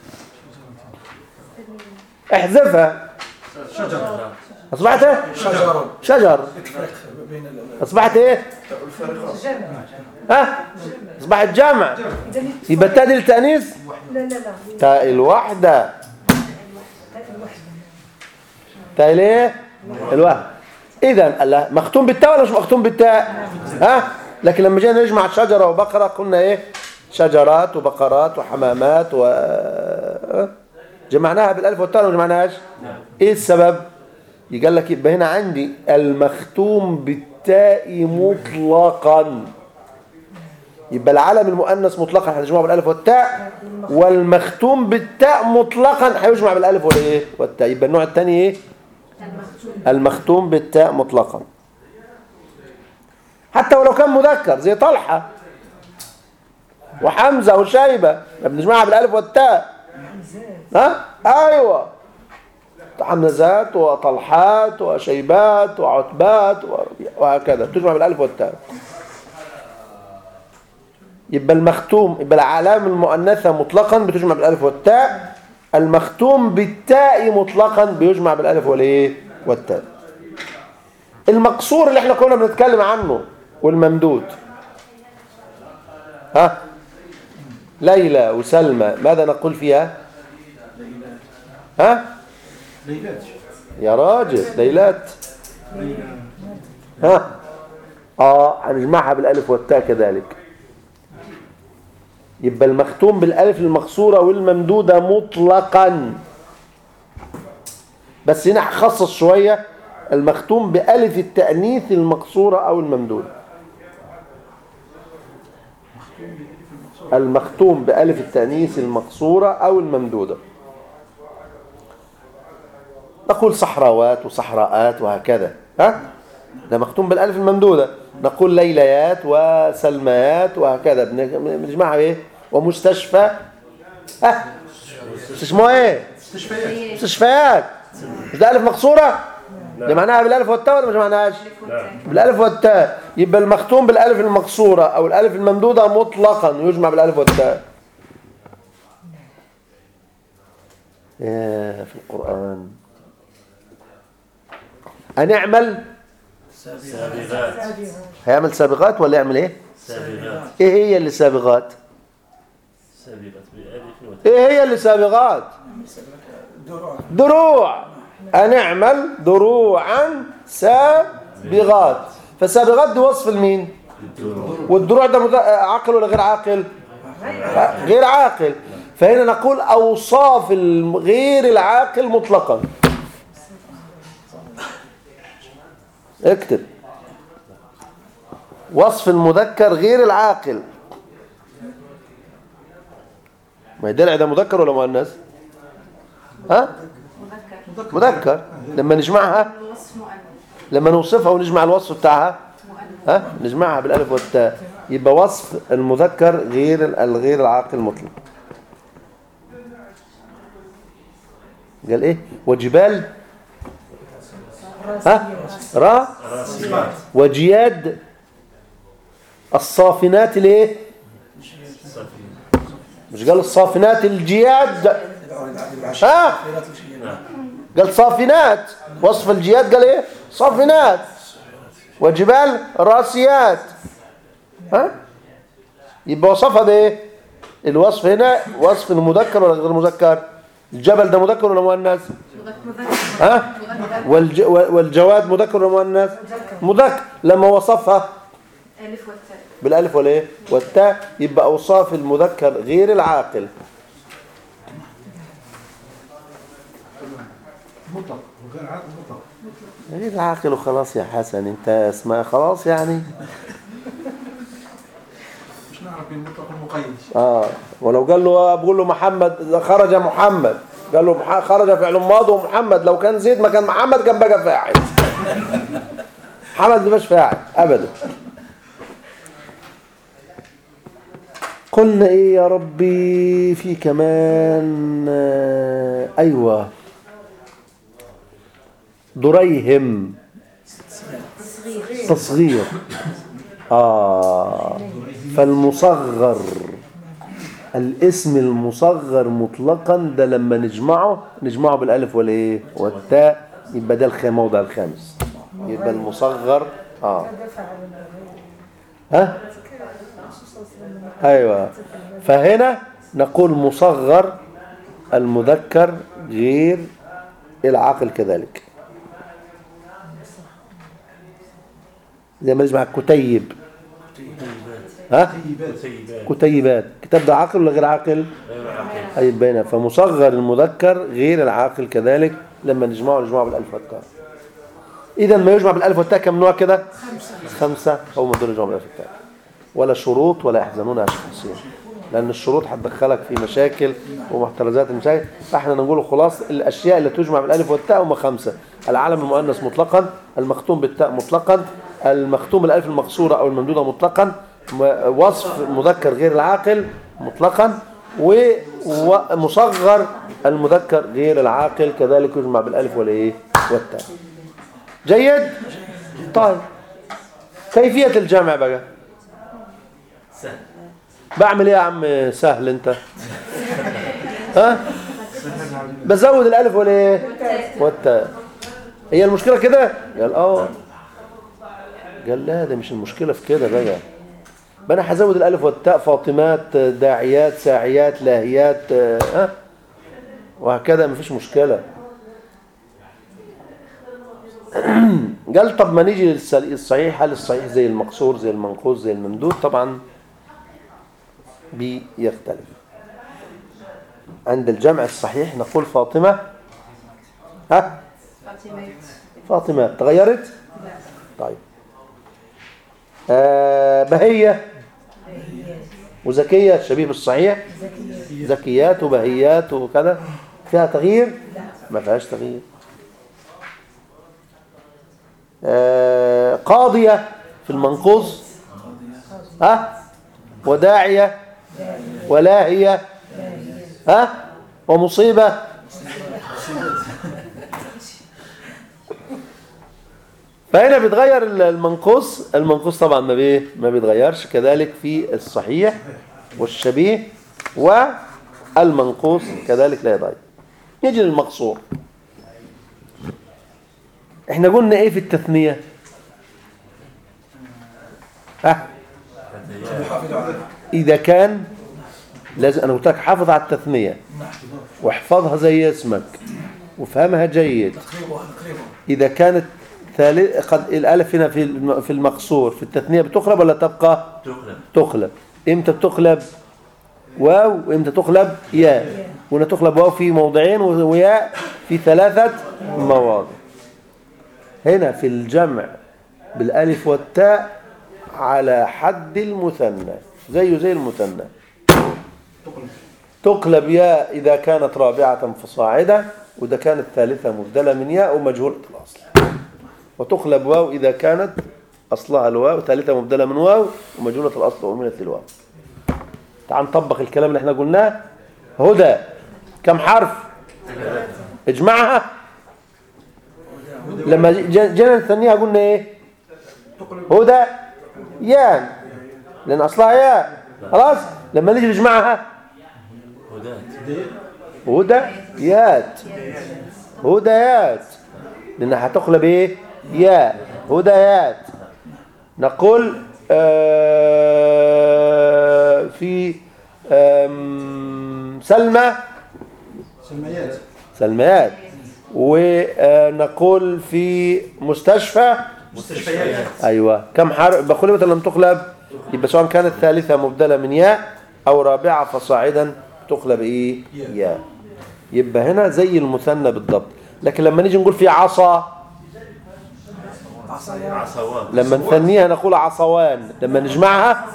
احذفها شجرة اصبحت ايه شجر شجر فرق بين ال- اصبحت ايه جمع ها اصبحت جمع اذا يبقى التاء دي للتانيث لا لا لا تاء الوحدة هذه الوحده تاء الايه الوحدة اذا الله مختوم بالتاء ولا مش مختوم بالتاء ها لكن لما جينا نجمع شجرة وبقرة قلنا ايه شجرات وبقرات وحمامات و جمعناها بالالف والتاء ولا ما جمعناهاش ايه السبب يقال لك يبقى هنا عندي المختوم بالتاء مطلقا يبقى العلم المؤنث مطلقا هنجمعه بالالف والتاء والمختوم بالتاء مطلقا هيجمع بالالف والايه والتاء يبقى النوع الثاني ايه المختوم بالتاء مطلقا حتى ولو كان مذكر زي طلحه وحمزه وشيبه بنجمعها بالالف والتاء ها ايوه حمزات وطلحات وشيبات وعتبات وهكذا تجمع بالالف والتاء يبقى المختوم يبقى العلام المؤنثة مطلقا بتجمع بالالف والتاء المختوم بالتاء مطلقا بيجمع بالالف والايه والتاء المقصور اللي احنا كنا بنتكلم عنه والممدود ها ليلى وسلمى ماذا نقول فيها ها ليلات يا راجل ليلات ها اه هنجمعها بالالف والتاء كذلك يبقى المختوم بالالف المقصوره والممدوده مطلقا بس هنا هخصص شويه المختوم بالف التانيث المقصوره او الممدوده المختوم بالف التانيث المقصوره او الممدوده نقول صحراوات وصحراءات وهكذا ها ده مختوم بالالف الممدوده نقول ليليات وسلميات وهكذا بن- بنجمعها بايه ومستشفى ها اسمه ايه مستشفيات مستشفيات مش ده الف مقصوره ده معناها بالالف والتاء ولا مش معناهاش بالالف والتاء يبقى المختوم بالالف المقصوره او الالف الممدوده مطلقا يجمع بالالف والتاء يا في القران هنعمل سابغات هيعمل سابغات ولا يعمل ايه سابغات ايه هي اللي سابغات سابغات بألف وتاء ايه هي اللي سابغات دروع دروع هنعمل دروعا سابغات فالسابغات دي وصف لمين والدروع ده مد- عاقل ولا غير عاقل غير عاقل فهنا نقول اوصاف الم- غير العاقل مطلقا اكتب وصف المذكر غير العاقل ما الدلع ده مذكر ولا مؤنث ها مذكر مذكر لما نجمعها الوصف مؤنث لما نوصفها ونجمع الوصف بتاعها مؤنث ها نجمعها بالالف والتاء يبقى وصف المذكر غير الغير العاقل المطلق قال ايه وجبال ها را راسيات وجياد الصافنات الايه صافية مش قال الصافنات الجياد ها نعم قال صافنات وصف الجياد قال ايه صافنات وجبال راسيات ها يبقى وصفها بايه الوصف هنا وصف المذكر ولا غير مذكر الجبل ده مذكر ولا مؤنث مذكر ها مذكر والج... والجواد مذكر ولا مؤنث مذكر لما وصفها ألف والتاء بالالف ولا ايه والتاء يبقى اوصاف المذكر غير العاقل مطلق وغير عاقل مطلق غير العاقل وخلاص يا حسن انت اسماء خلاص يعني مش نعرف بين المطلق والمقيد اه ولو قال له بقول له محمد إذا خرج محمد قال له مح- خرج فعل ماضي ومحمد لو كان زيد ما كان محمد كان بقى فاعل محمد مش فاعل ابدا قلنا ايه يا ربي في كمان آه، ايوه دريهم تصغير اه فالمصغر الاسم المصغر مطلقا ده لما نجمعه نجمعه بالالف والايه والتاء يبقى ده الخ- موضع الخامس يبقى المصغر اه هذا فعل ها الرسول صلى الله عليه وسلم ايوه فهنا نقول مصغر المذكر غير العاقل كذلك زي ما نسمع كتيب ها سيبات كتيبات كتاب ده عاقل ولا غير عاقل غير عاقل أي بينها فمصغر المذكر غير العاقل كذلك لما نجمعه نجمعه بالالف والتاء اذا ما يجمع بالالف والتاء كم نوع كده خمسه او من دول يجمع بالالف والتاء ولا شروط ولا يحزنون على الشخصيه لان الشروط هتدخلك في مشاكل ومحترزات المشاكل فاحنا نقول خلاص الاشياء اللي تجمع بالالف والتاء هم خمسه العالم المؤنث مطلقا المختوم بالتاء مطلقا المختوم بالالف المقصوره او الممدوده مطلقا م- وصف مذكر غير العاقل مطلقا ومصغر المذكر غير العاقل كذلك يجمع بالالف والايه والتاء جيد طيب كيفيه الجمع بقى سهل بعمل ايه يا عم سهل انت ها بزود الالف والايه والتاء هي المشكله كده قال اه قال لا ده مش المشكله في كده بقى بقى انا هزود الالف والتاء فاطمات داعيات ساعيات لاهيات آه، ها وهكذا مفيش مشكله قال طب ما نيجي للصحيح هل الصحيح زي المقصور زي المنقوص زي الممدود طبعا بيختلف عند الجمع الصحيح نقول فاطمة ها فاطمة فاطمة تغيرت طيب آه بهية وزكية شبيه بالصحيح زكيات وبهيات وكذا فيها تغيير ما فيهاش تغيير آه قاضية في المنقوص ها وداعية ولاهية ها ومصيبة فهنا بيتغير المنقوص المنقوص طبعا ما بيه ما بيتغيرش كذلك في الصحيح والشبيه والمنقوص كذلك لا يتغير يجي للمقصور احنا قلنا ايه في التثنية ها حافظ على اذا كان لازم انا قلت لك حافظ على التثنية واحفظها زي اسمك وافهمها جيد تقريبا تقريبا إذا كانت ثالث قد الألف هنا في الم- في المقصور في التثنية بتقلب ولا تبقى تقلب تقلب إمتى بتقلب واو وإمتى تقلب ياء وهنا تقلب واو في موضعين و- وياء في ثلاثة مواضع هنا في الجمع بالألف والتاء على حد المثنى زيه زي المثنى تقلب ياء إذا كانت رابعة فصاعدة وإذا كانت ثالثة مبدلة من ياء ومجهولة الأصل وتقلب واو إذا كانت أصلها الواو ثالثة مبدلة من واو ومجهولة الأصل وأمنت للواو تعال نطبق الكلام اللي احنا قلناه هدى كم حرف اجمعها لما ج- جينا نثنيها قلنا ايه هدى يان لأن أصلها ياء خلاص لما نيجي نجمعها هدات هديات هدايات لأنها هتقلب إيه ياء هدايات نقول آه في آم، سلمى سلميات سلميات ونقول في مستشفى مستشفيات أيوة كم حرف بقلبت لم تقلب يبقى سواء كانت ثالثة مبدلة من ياء أو رابعة فصاعدا تقلب إيه ياء يبقى هنا زي المثنى بالضبط لكن لما نيجي نقول في عصا عصوات لما نثنيها نقول عصوان لما نجمعها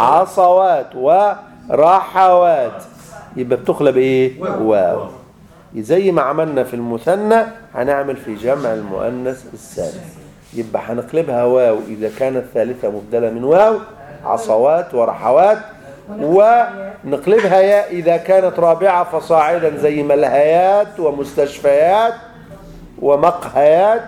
عصوات ورحوات يبقى بتقلب ايه واو زي ما عملنا في المثنى هنعمل في جمع المؤنث السالم يبقى هنقلبها واو إذا كانت ثالثة مبدلة من واو عصوات ورحوات ونقلبها ياء إذا كانت رابعة فصاعدا زي ملهيات ومستشفيات ومقهيات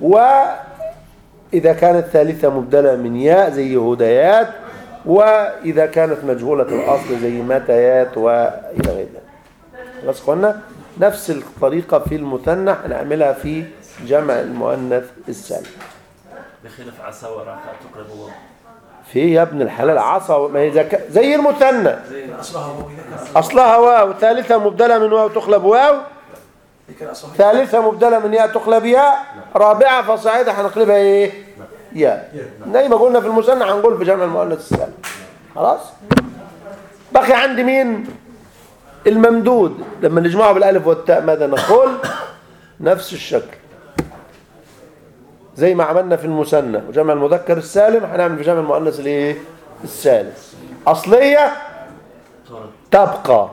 وإذا كانت ثالثة مبدلة من ياء زي هدايات وإذا كانت مجهولة الأصل زي متيات وإلى غير ذلك خلاص قلنا نفس الطريقة في المثنى هنعملها في جمع المؤنث السالم بخلاف عسى وراحة تقرب واو في يا ابن الحلال عصا ما هي زك... زي المثنى اصلها هو اذا كان أصلها واو ثالثة مبدلة من واو تقلب واو اذا كان اصلها ثالثة مبدلة من ياء تقلب ياء رابعة فصاعدة هنقلبها ايه ياء زي ما قلنا في المثنى هنقول في جمع المؤنث السالم خلاص بقي عندي مين الممدود لما نجمعه بالالف والتاء ماذا نقول نفس الشكل زي ما عملنا في المثنى وجمع المذكر السالم هنعمل في جمع المؤنث الايه السالم اصليه ترد تبقى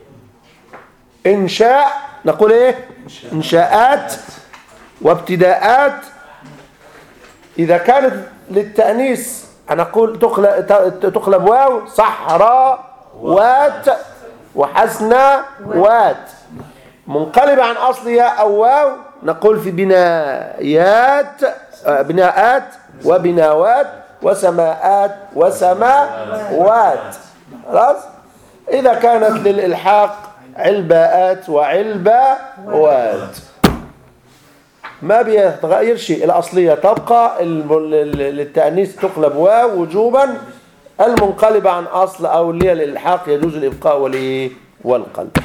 إنشاء نقول إيه إنشاءات وابتداءات إذا كانت للتأنيث هنقول تقلب, تقلب واو صحراء وات وحسنى وات منقلب عن أصل ياء أو واو نقول في بنايات آه، بناءات وبناوات وسماءات وسماوات خلاص إذا كانت للإلحاق علباءات وعلباوات ما بيتغير شيء الأصلية تبقى الم- ال- للتأنيث تقلب واو وجوبا المنقلبة عن أصل أو اللي هي الإلحاق يجوز الإبقاء والإيه؟ والقلب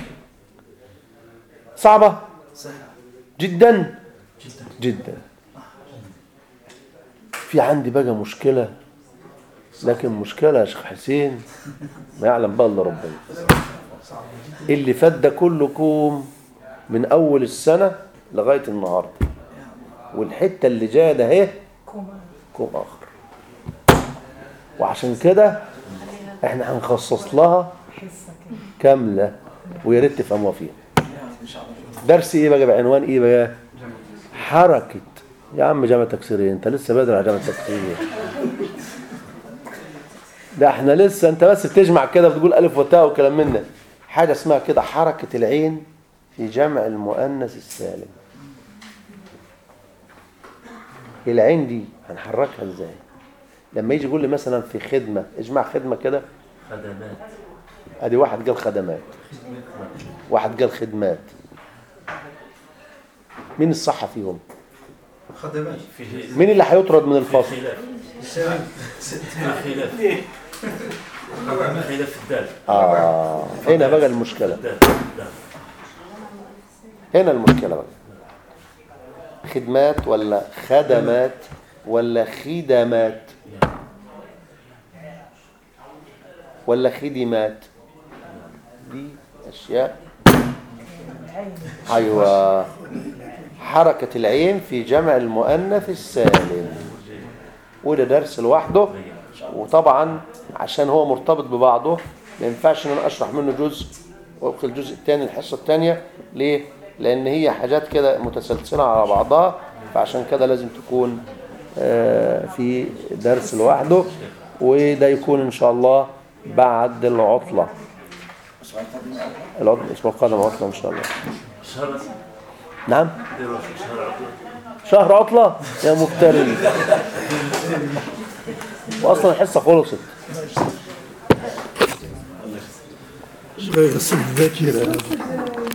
صعبة جدا جدا في عندي بقى مشكلة لكن مشكلة يا شيخ حسين ما يعلم بقى الا ربنا اللي فات ده كلكم من اول السنة لغاية النهاردة والحتة اللي جاية ده اهي كوما كوم اخر وعشان كده احنا هنخصص لها حصة كده كاملة ويا ريت تفهموها فيها درس ايه بقى بعنوان ايه بقى حركة يا عم جامعة تكسيرية انت لسه بدري على جامعة تكسيرية ده احنا لسه انت بس بتجمع كده بتقول الف وتاء وكلام من ده حاجة اسمها كده حركة العين في جمع المؤنث السالم العين دي هنحركها ازاي لما يجي يقول لي مثلا في خدمة اجمع خدمة كده خدمات ادي واحد قال خدمات واحد قال خدمات مين الصح فيهم خدمات فيه مين اللي هيطرد من في الفصل خلاف في خلاف خلاف الدال اه هنا بقى المشكلة الدال الدال. هنا المشكلة بقى خدمات ولا خدمات ولا خدمات ولا خدمات دي أشياء العين أيوة حركة العين في جمع المؤنث السالم وده درس لوحده وطبعا عشان هو مرتبط ببعضه ما ينفعش ان انا اشرح منه جزء وابقي الجزء الثاني الحصه الثانيه ليه لان هي حاجات كده متسلسله على بعضها فعشان كده لازم تكون آه، في درس لوحده وده يكون ان شاء الله بعد العطله العطله الاسبوع القادم عطله ان شاء الله شهر نعم ديروا في شهر عطلة شهر عطلة يا مفتري واصلا الحصة خلصت غير الذاكرة